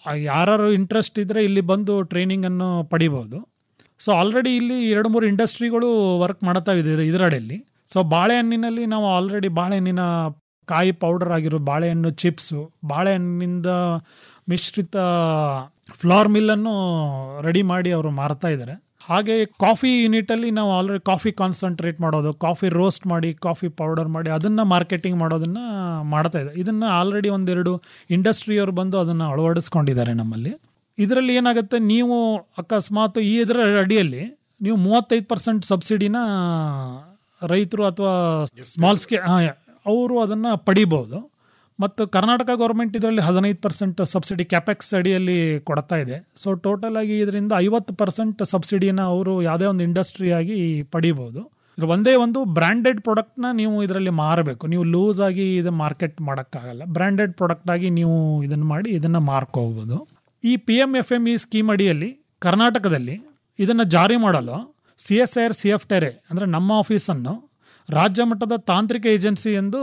ಯಾರು ಇಂಟ್ರೆಸ್ಟ್ ಇದ್ದರೆ ಇಲ್ಲಿ ಬಂದು ಟ್ರೈನಿಂಗನ್ನು ಪಡಿಬೋದು ಸೊ ಆಲ್ರೆಡಿ ಇಲ್ಲಿ ಎರಡು ಮೂರು ಇಂಡಸ್ಟ್ರಿಗಳು ವರ್ಕ್ ಮಾಡ್ತಾ ಇದೆ ಇದರಡೆಯಲ್ಲಿ ಸೊ ಬಾಳೆಹಣ್ಣಿನಲ್ಲಿ ನಾವು ಆಲ್ರೆಡಿ ಬಾಳೆಹಣ್ಣಿನ ಕಾಯಿ ಪೌಡರ್ ಆಗಿರೋ ಬಾಳೆಹಣ್ಣು ಚಿಪ್ಸು ಬಾಳೆಹಣ್ಣಿಂದ ಮಿಶ್ರಿತ ಫ್ಲವರ್ ಮಿಲ್ಲನ್ನು ರೆಡಿ ಮಾಡಿ ಅವರು ಮಾರ್ತಾ ಇದ್ದಾರೆ ಹಾಗೆ ಕಾಫಿ ಯೂನಿಟಲ್ಲಿ ನಾವು ಆಲ್ರೆಡಿ ಕಾಫಿ ಕಾನ್ಸಂಟ್ರೇಟ್ ಮಾಡೋದು ಕಾಫಿ ರೋಸ್ಟ್ ಮಾಡಿ ಕಾಫಿ ಪೌಡರ್ ಮಾಡಿ ಅದನ್ನು ಮಾರ್ಕೆಟಿಂಗ್ ಮಾಡೋದನ್ನು ಮಾಡ್ತಾ ಇದೆ ಇದನ್ನು ಆಲ್ರೆಡಿ ಒಂದೆರಡು ಇಂಡಸ್ಟ್ರಿಯವರು ಬಂದು ಅದನ್ನು ಅಳವಡಿಸ್ಕೊಂಡಿದ್ದಾರೆ ನಮ್ಮಲ್ಲಿ ಇದರಲ್ಲಿ ಏನಾಗುತ್ತೆ ನೀವು ಅಕಸ್ಮಾತ್ ಈ ಇದರ ಅಡಿಯಲ್ಲಿ ನೀವು ಮೂವತ್ತೈದು ಪರ್ಸೆಂಟ್ ಸಬ್ಸಿಡಿನ ರೈತರು ಅಥವಾ ಸ್ಮಾಲ್ ಸ್ಕೇ ಅವರು ಅದನ್ನು ಪಡಿಬೋದು ಮತ್ತು ಕರ್ನಾಟಕ ಗೌರ್ಮೆಂಟ್ ಇದರಲ್ಲಿ ಹದಿನೈದು ಪರ್ಸೆಂಟ್ ಸಬ್ಸಿಡಿ ಕ್ಯಾಪೆಕ್ಸ್ ಅಡಿಯಲ್ಲಿ ಕೊಡ್ತಾ ಇದೆ ಸೊ ಟೋಟಲ್ ಆಗಿ ಇದರಿಂದ ಐವತ್ತು ಪರ್ಸೆಂಟ್ ಸಬ್ಸಿಡಿನ ಅವರು ಯಾವುದೇ ಒಂದು ಇಂಡಸ್ಟ್ರಿ ಆಗಿ ಪಡಿಬೋದು ಇದು ಒಂದೇ ಒಂದು ಬ್ರ್ಯಾಂಡೆಡ್ ಪ್ರಾಡಕ್ಟ್ನ ನೀವು ಇದರಲ್ಲಿ ಮಾರಬೇಕು ನೀವು ಲೂಸ್ ಆಗಿ ಇದು ಮಾರ್ಕೆಟ್ ಮಾಡೋಕ್ಕಾಗಲ್ಲ ಬ್ರ್ಯಾಂಡೆಡ್ ಪ್ರಾಡಕ್ಟ್ ಆಗಿ ನೀವು ಇದನ್ನು ಮಾಡಿ ಇದನ್ನು ಮಾರ್ಕೋಬೋದು ಈ P M F M E scheme ಅಡಿಯಲ್ಲಿ ಕರ್ನಾಟಕದಲ್ಲಿ ಇದನ್ನು ಜಾರಿ ಮಾಡಲು C S I R C F ಟೆರೆ ಅಂದರೆ ನಮ್ಮ ಆಫೀಸನ್ನು ರಾಜ್ಯ ಮಟ್ಟದ ತಾಂತ್ರಿಕ ಏಜೆನ್ಸಿ ಎಂದು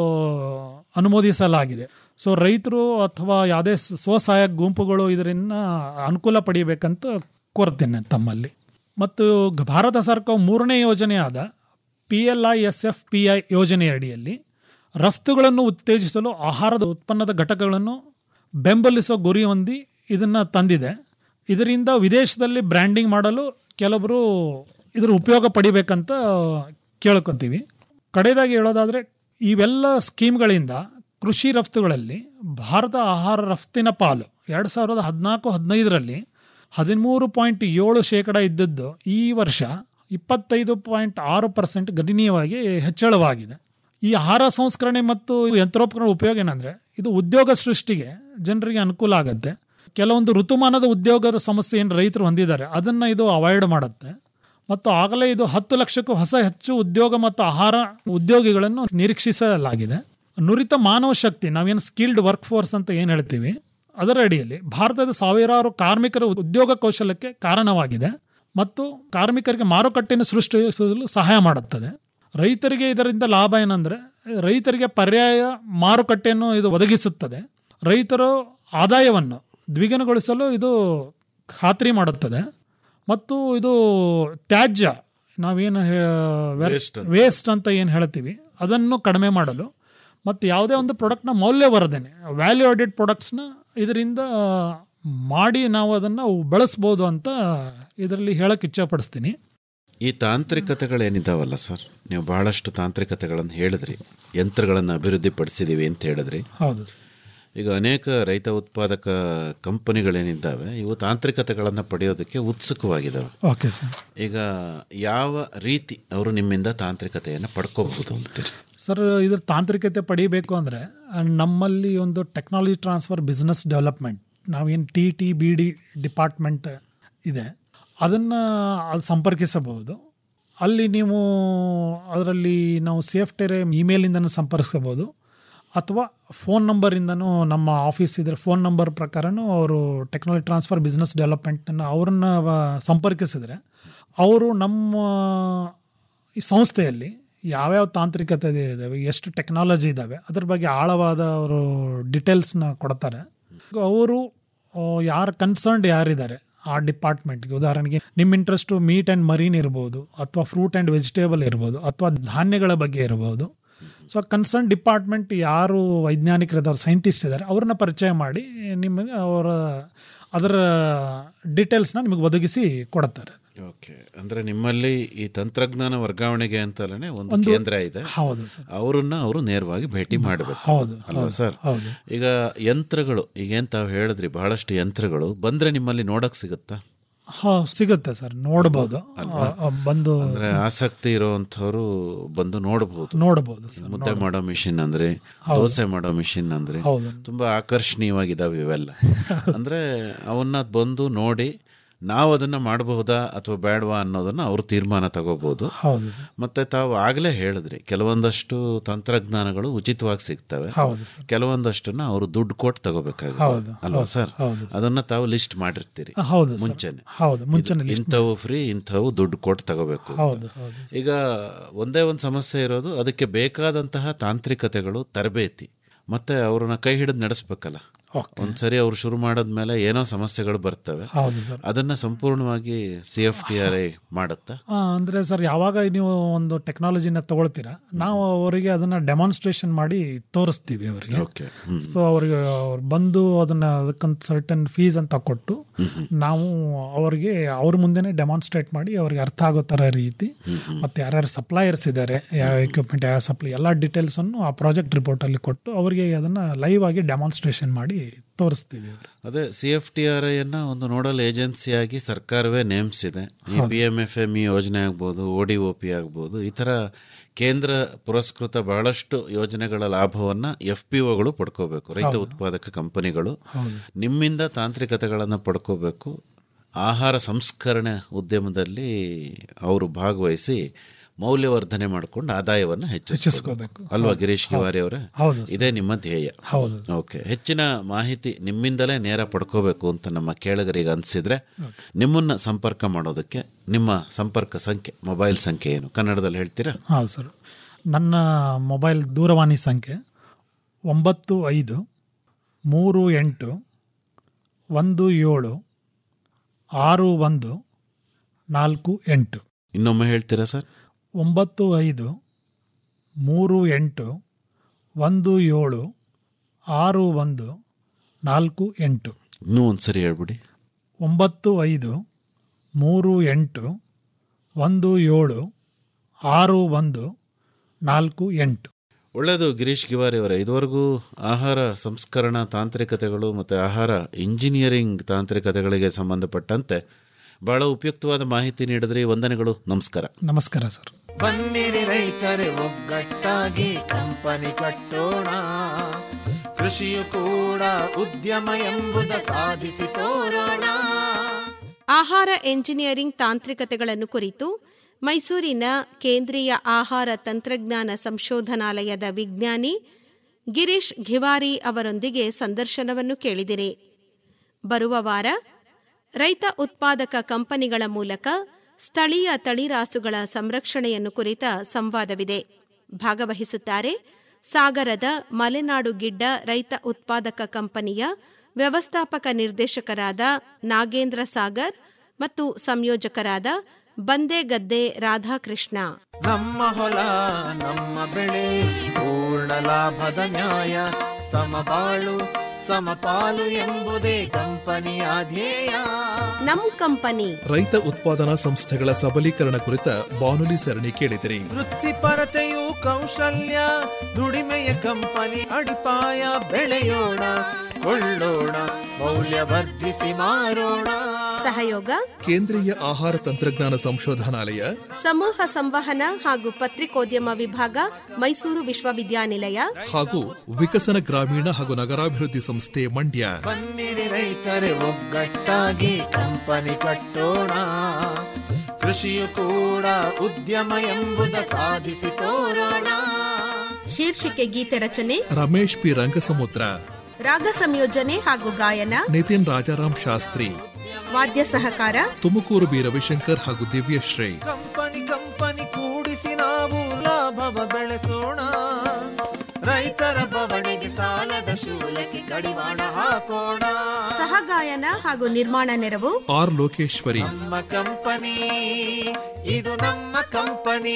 ಅನುಮೋದಿಸಲಾಗಿದೆ ಸೊ ರೈತರು ಅಥವಾ ಯಾವುದೇ ಸ್ವಸಹಾಯ ಗುಂಪುಗಳು ಇದರಿಂದ ಅನುಕೂಲ ಪಡಿಬೇಕಂತ ಕೋರ್ತೇನೆ ತಮ್ಮಲ್ಲಿ ಮತ್ತು ಗ- ಭಾರತ ಸರ್ಕಾರ ಮೂರನೇ ಯೋಜನೆಯಾದ P L I S F P I ಯೋಜನೆ ಅಡಿಯಲ್ಲಿ ರಫ್ತುಗಳನ್ನು ಉತ್ತೇಜಿಸಲು ಆಹಾರದ ಉತ್ಪನ್ನದ ಘಟಕಗಳನ್ನು ಬೆಂಬಲಿಸೋ ಗುರಿ ಹೊಂದಿ ಇದನ್ನು ತಂದಿದೆ ಇದರಿಂದ ವಿದೇಶದಲ್ಲಿ ಬ್ರ್ಯಾಂಡಿಂಗ್ ಮಾಡಲು ಕೆಲವರು ಇದರ ಉಪಯೋಗ ಪಡಿಬೇಕಂತ ಕೇಳ್ಕೊತೀವಿ ಕಡೆಯದಾಗಿ ಹೇಳೋದಾದರೆ ಇವೆಲ್ಲ ಸ್ಕೀಮ್ಗಳಿಂದ ಕೃಷಿ ರಫ್ತುಗಳಲ್ಲಿ ಭಾರತ ಆಹಾರ ರಫ್ತಿನ ಪಾಲು ಎರಡು ಸಾವಿರದ ಹದಿನಾಲ್ಕು ಹದಿನೈದರಲ್ಲಿ ಹದಿಮೂರು ಪಾಯಿಂಟ್ ಏಳು ಶೇಕಡ ಇದ್ದದ್ದು ಈ ವರ್ಷ ಇಪ್ಪತ್ತೈದು ಪಾಯಿಂಟ್ ಆರು ಪರ್ಸೆಂಟ್ ಗಣನೀಯವಾಗಿ ಹೆಚ್ಚಳವಾಗಿದೆ ಈ ಆಹಾರ ಸಂಸ್ಕರಣೆ ಮತ್ತು ಯಂತ್ರೋಪಕರಣ ಉಪಯೋಗ ಏನಂದರೆ ಇದು ಉದ್ಯೋಗ ಸೃಷ್ಟಿಗೆ ಜನರಿಗೆ ಅನುಕೂಲ ಆಗುತ್ತೆ ಕೆಲವೊಂದು ಋತುಮಾನದ ಉದ್ಯೋಗದ ಸಮಸ್ಯೆ ಏನು ರೈತರು ಹೊಂದಿದ್ದಾರೆ ಅದನ್ನು ಇದು ಅವಾಯ್ಡ್ ಮಾಡುತ್ತೆ ಮತ್ತು ಆಗಲೇ ಇದು ಹತ್ತು ಲಕ್ಷಕ್ಕೂ ಹೊಸ ಹೆಚ್ಚು ಉದ್ಯೋಗ ಮತ್ತು ಆಹಾರ ಉದ್ಯೋಗಿಗಳನ್ನು ನಿರೀಕ್ಷಿಸಲಾಗಿದೆ ನುರಿತ ಮಾನವ ಶಕ್ತಿ ನಾವೇನು ಸ್ಕಿಲ್ಡ್ ವರ್ಕ್ ಫೋರ್ಸ್ ಅಂತ ಏನು ಹೇಳ್ತೀವಿ ಅದರ ಅಡಿಯಲ್ಲಿ ಭಾರತದ ಸಾವಿರಾರು ಕಾರ್ಮಿಕರ ಉದ್ಯೋಗ ಕೌಶಲ್ಯಕ್ಕೆ ಕಾರಣವಾಗಿದೆ ಮತ್ತು ಕಾರ್ಮಿಕರಿಗೆ ಮಾರುಕಟ್ಟೆಯನ್ನು ಸೃಷ್ಟಿಸಲು ಸಹಾಯ ಮಾಡುತ್ತದೆ ರೈತರಿಗೆ ಇದರಿಂದ ಲಾಭ ಏನಂದರೆ ರೈತರಿಗೆ ಪರ್ಯಾಯ ಮಾರುಕಟ್ಟೆಯನ್ನು ಇದು ಒದಗಿಸುತ್ತದೆ ರೈತರು ಆದಾಯವನ್ನು ದ್ವಿಗುಣಗೊಳಿಸಲು ಇದು ಖಾತ್ರಿ ಮಾಡುತ್ತದೆ ಮತ್ತು ಇದು ತ್ಯಾಜ್ಯ ನಾವೇನು Waste ಅಂತ. ವೇಸ್ಟ್ ಅಂತ ಏನು ಹೇಳ್ತೀವಿ ಅದನ್ನು ಕಡಿಮೆ ಮಾಡಲು ಮತ್ತು ಯಾವುದೇ ಒಂದು ಪ್ರಾಡಕ್ಟ್ನ ಮೌಲ್ಯವರ್ಧನೆ ವ್ಯಾಲ್ಯೂ ಆಡೆಡ್ ಪ್ರಾಡಕ್ಟ್ಸ್ನ ಇದರಿಂದ ಮಾಡಿ ನಾವು ಅದನ್ನು ಬಳಸ್ಬೋದು ಅಂತ ಇದರಲ್ಲಿ ಹೇಳಕ್ಕೆ ಇಚ್ಛಪಡಿಸ್ತೀನಿ ಈ ತಾಂತ್ರಿಕತೆಗಳೇನಿದಾವಲ್ಲ ಸರ್ ನೀವು ಬಹಳಷ್ಟು ತಾಂತ್ರಿಕತೆಗಳನ್ನು ಹೇಳಿದ್ರಿ ಯಂತ್ರಗಳನ್ನು ಅಭಿವೃದ್ಧಿಪಡಿಸಿದ್ದೀವಿ ಅಂತ ಹೇಳಿದ್ರಿ ಹೌದು ಸರ್ ಈಗ ಅನೇಕ ರೈತ ಉತ್ಪಾದಕ ಕಂಪನಿಗಳೇನಿದ್ದಾವೆ ಇವು ತಾಂತ್ರಿಕತೆಗಳನ್ನು ಪಡೆಯೋದಕ್ಕೆ ಉತ್ಸುಕವಾಗಿದ್ದಾವೆ ಓಕೆ ಸರ್ ಈಗ ಯಾವ ರೀತಿ ಅವರು ನಿಮ್ಮಿಂದ ತಾಂತ್ರಿಕತೆಯನ್ನು ಪಡ್ಕೋಬಹುದು ಅಂತೀರಿ ಸರ್ ಇದ್ರ ತಾಂತ್ರಿಕತೆ ಪಡಿಬೇಕು ಅಂದರೆ ನಮ್ಮಲ್ಲಿ ಒಂದು ಟೆಕ್ನಾಲಜಿ ಟ್ರಾನ್ಸ್ಫರ್ ಬಿಸ್ನೆಸ್ ಡೆವಲಪ್ಮೆಂಟ್ ನಾವೇನು T T B D department ಇದೆ ಅದನ್ನು ಅದು ಸಂಪರ್ಕಿಸಬಹುದು ಅಲ್ಲಿ ನೀವು ಅದರಲ್ಲಿ ನಾವು ಸೇಫ್ಟೇರೆ ಇಮೇಲಿಂದನೂ ಸಂಪರ್ಕಿಸಬಹುದು ಅಥವಾ ಫೋನ್ ನಂಬರಿಂದನೂ ನಮ್ಮ ಆಫೀಸ್ ಇದ್ರೆ ಫೋನ್ ನಂಬರ್ ಪ್ರಕಾರನೂ ಅವರು ಟೆಕ್ನಾಲಜಿ ಟ್ರಾನ್ಸ್ಫರ್ ಬಿಸ್ನೆಸ್ ಡೆವಲಪ್ಮೆಂಟನ್ನು ಅವರನ್ನು ಸಂಪರ್ಕಿಸಿದ್ರೆ ಅವರು ನಮ್ಮ ಈ ಸಂಸ್ಥೆಯಲ್ಲಿ ಯಾವ್ಯಾವ ತಾಂತ್ರಿಕತೆ ಇದ್ದಾವೆ ಎಷ್ಟು ಟೆಕ್ನಾಲಜಿ ಇದ್ದಾವೆ ಅದ್ರ ಬಗ್ಗೆ ಆಳವಾದ ಅವರು ಡಿಟೇಲ್ಸ್ನ ಕೊಡ್ತಾರೆ ಅವರು ಯಾರು ಕನ್ಸರ್ನ್ಡ್ ಯಾರಿದ್ದಾರೆ ಆ ಡಿಪಾರ್ಟ್ಮೆಂಟ್ಗೆ ಉದಾಹರಣೆಗೆ ನಿಮ್ಮ ಇಂಟ್ರೆಸ್ಟು ಮೀಟ್ ಆ್ಯಂಡ್ ಮರೀನ್ ಇರ್ಬೋದು ಅಥವಾ ಫ್ರೂಟ್ ಆ್ಯಂಡ್ ವೆಜಿಟೇಬಲ್ ಇರ್ಬೋದು ಅಥವಾ ಧಾನ್ಯಗಳ ಬಗ್ಗೆ ಇರ್ಬೋದು ಸೊ ಕನ್ಸರ್ನ್ ಡಿಪಾರ್ಟ್ಮೆಂಟ್ ಯಾರು ವೈಜ್ಞಾನಿಕರಿದ್ದಾರೆ ಸೈಂಟಿಸ್ಟ್ ಇದ್ದಾರೆ ಅವ್ರನ್ನ ಪರಿಚಯ ಮಾಡಿ ನಿಮಗೆ ಅವರ ಅದರ ಡೀಟೇಲ್ಸ್ನ ನಿಮಗೆ ಒದಗಿಸಿ ಕೊಡುತ್ತಾರೆ ಓಕೆ ಅಂದ್ರೆ ನಿಮ್ಮಲ್ಲಿ ಈ ತಂತ್ರಜ್ಞಾನ ವರ್ಗಾವಣೆಗೆ ಅಂತಲೇ ಒಂದು ಒಂದು- ಕೇಂದ್ರ ಇದೆ ಹೌದು ಸರ್. ಅವರನ್ನ ಅವರು ನೇರವಾಗಿ ಭೇಟಿ ಮಾಡಬೇಕು ಹೌದು, ಅಲ್ವಾ ಹೌದು, ಸರ್ ಹೌದು. ಈಗ ಯಂತ್ರಗಳು ಈಗೇನ್ ತಾವು ಹೇಳಿದ್ರಿ ಬಹಳಷ್ಟು ಯಂತ್ರಗಳು ಬಂದ್ರೆ ನಿಮ್ಮಲ್ಲಿ ನೋಡಕ್ ಸಿಗುತ್ತಾ ಹಾ ಸಿಗುತ್ತೆ ಸರ್ ನೋಡ್ಬೋದು ಅಲ್ವಾ? ಆ, ಆ, ಬಂದು ಅಂದ್ರೆ ಆಸಕ್ತಿ ಇರುವಂತವ್ರು ಬಂದು ನೋಡಬಹುದು ನೋಡ್ಬೋದು ಸರ್, ಮುದ್ದೆ ಮಾಡೋ ಮಿಷಿನ್ ಅಂದ್ರೆ ಹೌದು. ದೋಸೆ ಮಾಡೋ ಮಿಷಿನ್ ಅಂದ್ರೆ ಹೌದು. ತುಂಬಾ ಆಕರ್ಷಣೀಯವಾಗಿದಾವೆ ಇವೆಲ್ಲ ಅಂದ್ರೆ ಅವನ್ನ ಬಂದು ನೋಡಿ ನಾವು ಅದನ್ನ ಮಾಡಬಹುದಾ ಅಥವಾ ಬೇಡವಾ ಅನ್ನೋದನ್ನ ಅವರು ತೀರ್ಮಾನ ತಗೋಬಹುದು ಹೌದು ಮತ್ತೆ ತಾವು ಆಗ್ಲೇ ಹೇಳಿದ್ರಿ ಕೆಲವೊಂದಷ್ಟು ತಂತ್ರಜ್ಞಾನಗಳು ಉಚಿತವಾಗಿ ಸಿಗ್ತವೆ ಹೌದು ಕೆಲವೊಂದಷ್ಟನ್ನ ಅವರು ದುಡ್ಡು ಕೊಟ್ಟು ತಗೋಬೇಕಾಗುತ್ತೆ ಹೌದು, ಅಲ್ವಾ ಹೌದು, ಸರ್ ಹೌದು ಅದನ್ನ ತಾವು ಲಿಸ್ಟ್ ಮಾಡಿರ್ತೀರಿ ಆ, ಹೌದು ಸರ್. ಮುಂಚೆನೆ ಹೌದು, ಮುಂಚೆನೆ ಇದು list ಇಂಥವು ಫ್ರೀ ಇಂಥವು ದುಡ್ಡು ಕೊಟ್ಟು ತಗೋಬೇಕು ಅಂತ. ಹೌದು, ಹೌದು. ಈಗ ಒಂದೇ ಒಂದು ಸಮಸ್ಯೆ ಇರೋದು ಅದಕ್ಕೆ ಬೇಕಾದಂತಹ ತಾಂತ್ರಿಕತೆಗಳು ತರಬೇತಿ ಮತ್ತೆ ಅವ್ರನ್ನ ಕೈ ಹಿಡಿದು ನಡೆಸ್ಬೇಕಲ್ಲ ಒಂದ್ಸರಿ ಅವ್ರು ಶುರು ಮಾಡಾದ್ಮೇಲೆ ಏನೋ ಸಮಸ್ಯೆಗಳು ಬರ್ತವೆ ಹೌದು ಸರ್ ಅದನ್ನ ಸಂಪೂರ್ಣವಾಗಿ C F T R I ಮಾಡುತ್ತಾ ಆ, ಅಂದ್ರೆ ಸರ್ ಯಾವಾಗ ನೀವು ಒಂದು ಟೆಕ್ನಾಲಜಿನ ತಗೊಳ್ತೀರಾ ನಾವು ಅವರಿಗೆ ಅದನ್ನ ಡೆಮಾನ್ಸ್ಟ್ರೇಷನ್ ಮಾಡಿ ತೋರಿಸ್ತೀವಿ ಅವರಿಗೆ ಓಕೆ ಸೊ ಅವ್ರಿಗೆ ಅವ್ರು ಬಂದು ಅದನ್ನ ಅದಕ್ಕಂತ ಸರ್ಟನ್ ಫೀಸ್ ಅಂತ ಕೊಟ್ಟು ನಾವು ಅವ್ರಿಗೆ ಅವ್ರ ಮುಂದೆನೆ ಡೆಮಾನ್ಸ್ಟ್ರೇಟ್ ಮಾಡಿ ಅವ್ರಿಗೆ ಅರ್ಥ ಆಗೋ ಥರ ರೀತಿ ಮತ್ತೆ ಯಾರ್ಯಾರು ಸಪ್ಲೈಯರ್ಸ್ ಇದ್ದಾರೆ ಯಾವ ಎಕ್ವಿಪ್ಮೆಂಟ್ ಯಾವ ಸಪ್ಲೈ ಎಲ್ಲ ಡೀಟೇಲ್ಸ್ ಅನ್ನು ಆ ಪ್ರಾಜೆಕ್ಟ್ ರಿಪೋರ್ಟ್ ಅಲ್ಲಿ ಕೊಟ್ಟು ಅವರಿಗೆ ಅದನ್ನ ಲೈವ್ ಆಗಿ ಡೆಮಾನ್ಸ್ಟ್ರೇಷನ್ ಮಾಡಿ ತೋರಿಸ್ತೀವಿ ಅದೇ C F T R I ಅನ್ನ ಒಂದು ನೋಡಲ್ ಏಜೆನ್ಸಿಯಾಗಿ ಸರ್ಕಾರವೇ ನೇಮಿಸಿದೆ ಈ ಹೌದು. P M F M E ಯೋಜನೆ ಆಗ್ಬೋದು ಒ ಡಿ ಒ ಪಿ ಆಗ್ಬೋದು ಈ ಥರ ಕೇಂದ್ರ ಪುರಸ್ಕೃತ ಬಹಳಷ್ಟು ಯೋಜನೆಗಳ ಲಾಭವನ್ನ ಎಫ್ ಪಿ ಒಗಳು ಪಡ್ಕೋಬೇಕು ರೈತ ಹೌದು. ಉತ್ಪಾದಕ ಕಂಪನಿಗಳು ಹೌದು. ನಿಮ್ಮಿಂದ ತಾಂತ್ರಿಕತೆಗಳನ್ನು ಪಡ್ಕೋಬೇಕು ಆಹಾರ ಸಂಸ್ಕರಣೆ ಉದ್ಯಮದಲ್ಲಿ ಅವರು ಭಾಗವಹಿಸಿ ಮೌಲ್ಯವರ್ಧನೆ ಮಾಡಿಕೊಂಡು ಆದಾಯವನ್ನು ಹೆಚ್ಚಿಸ್ಕೋಬೇಕು ಹೆಚ್ಚಿಸ್ಕೋಬೇಕು. ಅಲ್ವಾ ಹೌದು. ಗಿರೀಶ್ ಕಿವಾರಿ ಅವರೇ ಹೌದು ಸರ್. ಇದೇ ನಿಮ್ಮ ಧ್ಯೇಯ ಹೌದು. ಓಕೆ ಹೆಚ್ಚಿನ ಮಾಹಿತಿ ನಿಮ್ಮಿಂದಲೇ ನೇರ ಪಡ್ಕೋಬೇಕು ಅಂತ ನಮ್ಮ ಕೇಳಗರಿಗೆ ಅನಿಸಿದ್ರೆ ನಿಮ್ಮನ್ನ ಸಂಪರ್ಕ ಮಾಡೋದಕ್ಕೆ ನಿಮ್ಮ ಸಂಪರ್ಕ ಸಂಖ್ಯೆ ಮೊಬೈಲ್ ಸಂಖ್ಯೆ ಏನು ಕನ್ನಡದಲ್ಲಿ ಹೇಳ್ತೀರಾ ಹೌದು ಸರ್ ನನ್ನ ಮೊಬೈಲ್ ದೂರವಾಣಿ ಸಂಖ್ಯೆ ಒಂಬತ್ತು ಐದು ಮೂರು ಎಂಟು ಒಂದು ಏಳು ಆರು ಒಂದು ನಾಲ್ಕು ಎಂಟು ಇನ್ನೊಮ್ಮೆ ಹೇಳ್ತೀರಾ ಸರ್ ಒಂಬತ್ತು ಐದು ಮೂರು ಎಂಟು ಒಂದು ಏಳು ಆರು ಒಂದು ನಾಲ್ಕು ಎಂಟು ಇನ್ನೂ ಒಂದ್ಸರಿ ಹೇಳ್ಬಿಡಿ ಒಂಬತ್ತು ಐದು ಮೂರು ಎಂಟು ಒಂದು ಏಳು ಆರು ಒಂದು ನಾಲ್ಕು ಎಂಟು ಒಳ್ಳೆಯದು ಗಿರೀಶ್ ಗಿವಾರಿ ಅವರೇ ಇದುವರೆಗೂ ಆಹಾರ ಸಂಸ್ಕರಣಾ ತಾಂತ್ರಿಕತೆಗಳು ಮತ್ತು ಆಹಾರ ಇಂಜಿನಿಯರಿಂಗ್ ತಾಂತ್ರಿಕತೆಗಳಿಗೆ ಸಂಬಂಧಪಟ್ಟಂತೆ ಬಹಳ ಉಪಯುಕ್ತವಾದ ಮಾಹಿತಿ ನೀಡಿದ್ರಿ ವಂದನೆಗಳು ನಮಸ್ಕಾರ ನಮಸ್ಕಾರ ಸರ್ ಬನ್ನಿರಿ ರೈತರೆ ಒಗ್ಗಟ್ಟಾಗಿ ಕಂಪನಿ ಕಟ್ಟೋಣ ಕೃಷಿಯು ಕೂಡ ಉದ್ಯಮ ಎಂಬುದ ಸಾಧಿಸಿ ತೋರೋಣ ಆಹಾರ ಎಂಜಿನಿಯರಿಂಗ್ ತಾಂತ್ರಿಕತೆಗಳನ್ನು ಕುರಿತು ಮೈಸೂರಿನ ಕೇಂದ್ರೀಯ ಆಹಾರ ತಂತ್ರಜ್ಞಾನ ಸಂಶೋಧನಾಲಯದ ವಿಜ್ಞಾನಿ ಗಿರೀಶ್ ಘಿವಾರಿ ಅವರೊಂದಿಗೆ ಸಂದರ್ಶನವನ್ನು ಕೇಳಿದಿರಿ ಬರುವ ವಾರ ರೈತ ಉತ್ಪಾದಕ ಕಂಪನಿಗಳ ಮೂಲಕ ಸ್ಥಳೀಯ ತಳಿರಾಸುಗಳ ಸಂರಕ್ಷಣೆಯನ್ನು ಕುರಿತ ಸಂವಾದವಿದೆ ಭಾಗವಹಿಸುತ್ತಾರೆ ಸಾಗರದ ಮಲೆನಾಡು ಗಿಡ್ಡ ರೈತ ಉತ್ಪಾದಕ ಕಂಪನಿಯ ವ್ಯವಸ್ಥಾಪಕ ನಿರ್ದೇಶಕರಾದ ನಾಗೇಂದ್ರ ಸಾಗರ್ ಮತ್ತು ಸಂಯೋಜಕರಾದ ಬಂದೇಗದ್ದೆ ರಾಧಾಕೃಷ್ಣ ನಮ್ಮ ಹೊಲ ನಮ್ಮ ಬೆಳೆ ಪೂರ್ಣ ಲಾಭದ ನ್ಯಾಯ ಸಮಬಾಳು ಸಮಪಾಲು ಎಂಬುದೇ ಕಂಪನಿಯ ಧ್ಯೇಯ ನಮ್ ಕಂಪನಿ ರೈತ ಉತ್ಪಾದನಾ ಸಂಸ್ಥೆಗಳ ಸಬಲೀಕರಣ ಕುರಿತ ಬಾನುಲಿ ಸರಣಿ ಕೇಳಿದಿರಿ ವೃತ್ತಿಪರತೆಯು ಕೌಶಲ್ಯ ದುಡಿಮೆಯ ಕಂಪನಿ ಅಡಿಪಾಯ ಬೆಳೆಯೋಣ ಕೊಳ್ಳೋಣ ಮೌಲ್ಯವರ್ಧಿಸಿ ಮಾರೋಣ ಸಹಯೋಗ ಕೇಂದ್ರೀಯ ಆಹಾರ ತಂತ್ರಜ್ಞಾನ ಸಂಶೋಧನಾಲಯ ಸಮೂಹ ಸಂವಹನ ಹಾಗೂ ಪತ್ರಿಕೋದ್ಯಮ ವಿಭಾಗ ಮೈಸೂರು ವಿಶ್ವವಿದ್ಯಾನಿಲಯ ಹಾಗೂ ವಿಕಸನ ಗ್ರಾಮೀಣ ಹಾಗೂ ನಗರಾಭಿವೃದ್ಧಿ ಸಂಸ್ಥೆ ಮಂಡ್ಯ ಬನ್ನಿರಿ ರೈತರೆ ಒಗ್ಗಟ್ಟಾಗಿ ಕಂಪನಿ ಕಟ್ಟೋಣ ಕೃಷಿಯು ಕೂಡ ಉದ್ಯಮ ಎಂಬುದ ಸಾಧಿಸಿ ತೋರೋಣ ಶೀರ್ಷಿಕೆ ಗೀತೆ ರಚನೆ ರಮೇಶ್ ಪಿ ರಂಗಸಮುದ್ರ ರಾಗ ಸಂಯೋಜನೆ ಹಾಗೂ ಗಾಯನ ನಿತಿನ್ ರಾಜಾರಾಮ್ ಶಾಸ್ತ್ರಿ ವಾದ್ಯ ಸಹಕಾರ ತುಮಕೂರು ಬಿ ರವಿಶಂಕರ್ ಹಾಗೂ ದಿವ್ಯಶ್ರೀ ಕಂಪನಿ ಕಂಪನಿ ಕೂಡಿಸಿ ನಾವು ಲಾಭವ ಬೆಳೆಸೋಣ ರೈತರ ಬವಣೆಗೆ ಸಾಲದ ಶೂಲಕ್ಕೆ ಕಡಿವಾಣ ಹಾಕೋಣ ಸಹಗಾಯನ ಹಾಗೂ ನಿರ್ಮಾಣ ನೆರವು ಆರ್ ಲೋಕೇಶ್ವರಿ ನಮ್ಮ ಕಂಪನಿ ಇದು ನಮ್ಮ ಕಂಪನಿ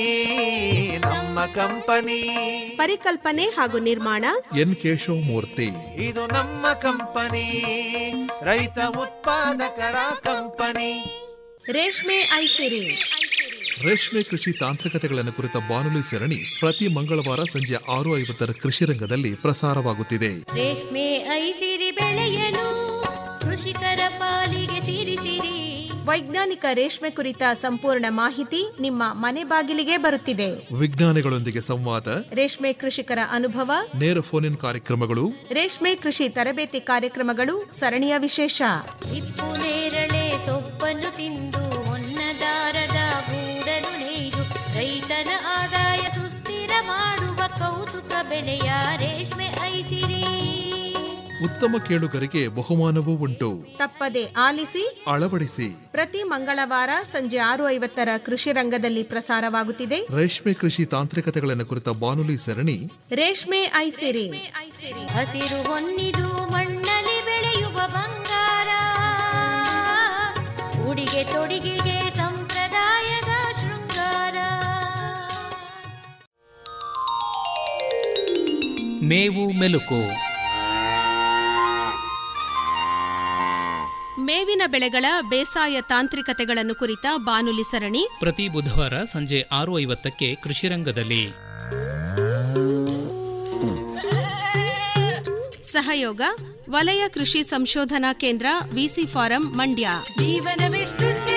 ನಮ್ಮ ಕಂಪನಿ ಪರಿಕಲ್ಪನೆ ಹಾಗೂ ನಿರ್ಮಾಣ ಎನ್ ಕೇಶವಮೂರ್ತಿ ಇದು ನಮ್ಮ ಕಂಪನಿ ರೈತ ಉತ್ಪಾದಕರ ಕಂಪನಿ ರೇಷ್ಮೆ ಐಸಿರಿ ರೇಷ್ಮೆ ಕೃಷಿ ತಾಂತ್ರಿಕತೆಗಳನ್ನು ಕುರಿತ ಬಾನುಲಿ ಸರಣಿ ಪ್ರತಿ ಮಂಗಳವಾರ ಸಂಜೆ ಆರು ಐವತ್ತರ ಕೃಷಿ ರಂಗದಲ್ಲಿ ಪ್ರಸಾರವಾಗುತ್ತಿದೆ ರೇಷ್ಮೆ ಐಸಿರಿ ಬೆಳೆಯಲು ಕೃಷಿಕರ ಪಾಲಿಗೆ ಸಿರಿಸಿರಿ ವೈಜ್ಞಾನಿಕ ರೇಷ್ಮೆ ಕುರಿತ ಸಂಪೂರ್ಣ ಮಾಹಿತಿ ನಿಮ್ಮ ಮನೆ ಬಾಗಿಲಿಗೆ ಬರುತ್ತಿದೆ ವಿಜ್ಞಾನಿಗಳೊಂದಿಗೆ ಸಂವಾದ ರೇಷ್ಮೆ ಕೃಷಿಕರ ಅನುಭವ ನೇರ ಫೋನ್ ಇನ್ ಕಾರ್ಯಕ್ರಮಗಳು ರೇಷ್ಮೆ ಕೃಷಿ ತರಬೇತಿ ಕಾರ್ಯಕ್ರಮಗಳು ಸರಣಿಯ ವಿಶೇಷ ಹಿಪ್ಪು ನೇರಳೆ ಸೊಪ್ಪನ್ನು ತಿಂದು ಹೊನ್ನದಾರದ ಗೂಡನ್ನು ನೇಯ್ದು ರೈತನ ಆದಾಯ ಸುಸ್ಥಿರ ಮಾಡುವ ಕೌತುಕ ಬೆಳೆಯ ರೇಷ್ಮೆ ಐಸಿರಿ ಉತ್ತಮ ಕೇಳುಗರಿಗೆ ಬಹುಮಾನವೂ ಉಂಟು ತಪ್ಪದೆ ಆಲಿಸಿ ಅಳವಡಿಸಿ ಪ್ರತಿ ಮಂಗಳವಾರ ಸಂಜೆ ಆರು ಐವತ್ತರ ಕೃಷಿ ರಂಗದಲ್ಲಿ ಪ್ರಸಾರವಾಗುತ್ತಿದೆ ರೇಷ್ಮೆ ಕೃಷಿ ತಾಂತ್ರಿಕತೆಗಳನ್ನು ಕುರಿತ ಬಾನುಲಿ ಸರಣಿ ರೇಷ್ಮೆ ಐಸಿರಿ ಹಸಿರು ಹೊನ್ನಿದು ಮಣ್ಣು ಬಂಗಾರ ಉಡಿಗೆ ತೊಡಿಗೆಗೆ ಸಂಪ್ರದಾಯದ ಶೃಂಗಾರ ಮೇವು ಮೆಲುಕು ಮೇವಿನ ಬೆಳೆಗಳ ಬೇಸಾಯ ತಾಂತ್ರಿಕತೆಗಳನ್ನು ಕುರಿತ ಬಾನುಲಿ ಸರಣಿ ಪ್ರತಿ ಬುಧವಾರ ಸಂಜೆ ಆರು ಐವತ್ತಕ್ಕೆ ಕೃಷಿರಂಗದಲ್ಲಿ ಸಹಯೋಗ ವಲಯ ಕೃಷಿ ಸಂಶೋಧನಾ ಕೇಂದ್ರ ವಿಸಿ ಫಾರಂ ಮಂಡ್ಯ ಜೀವನವೆಷ್ಟು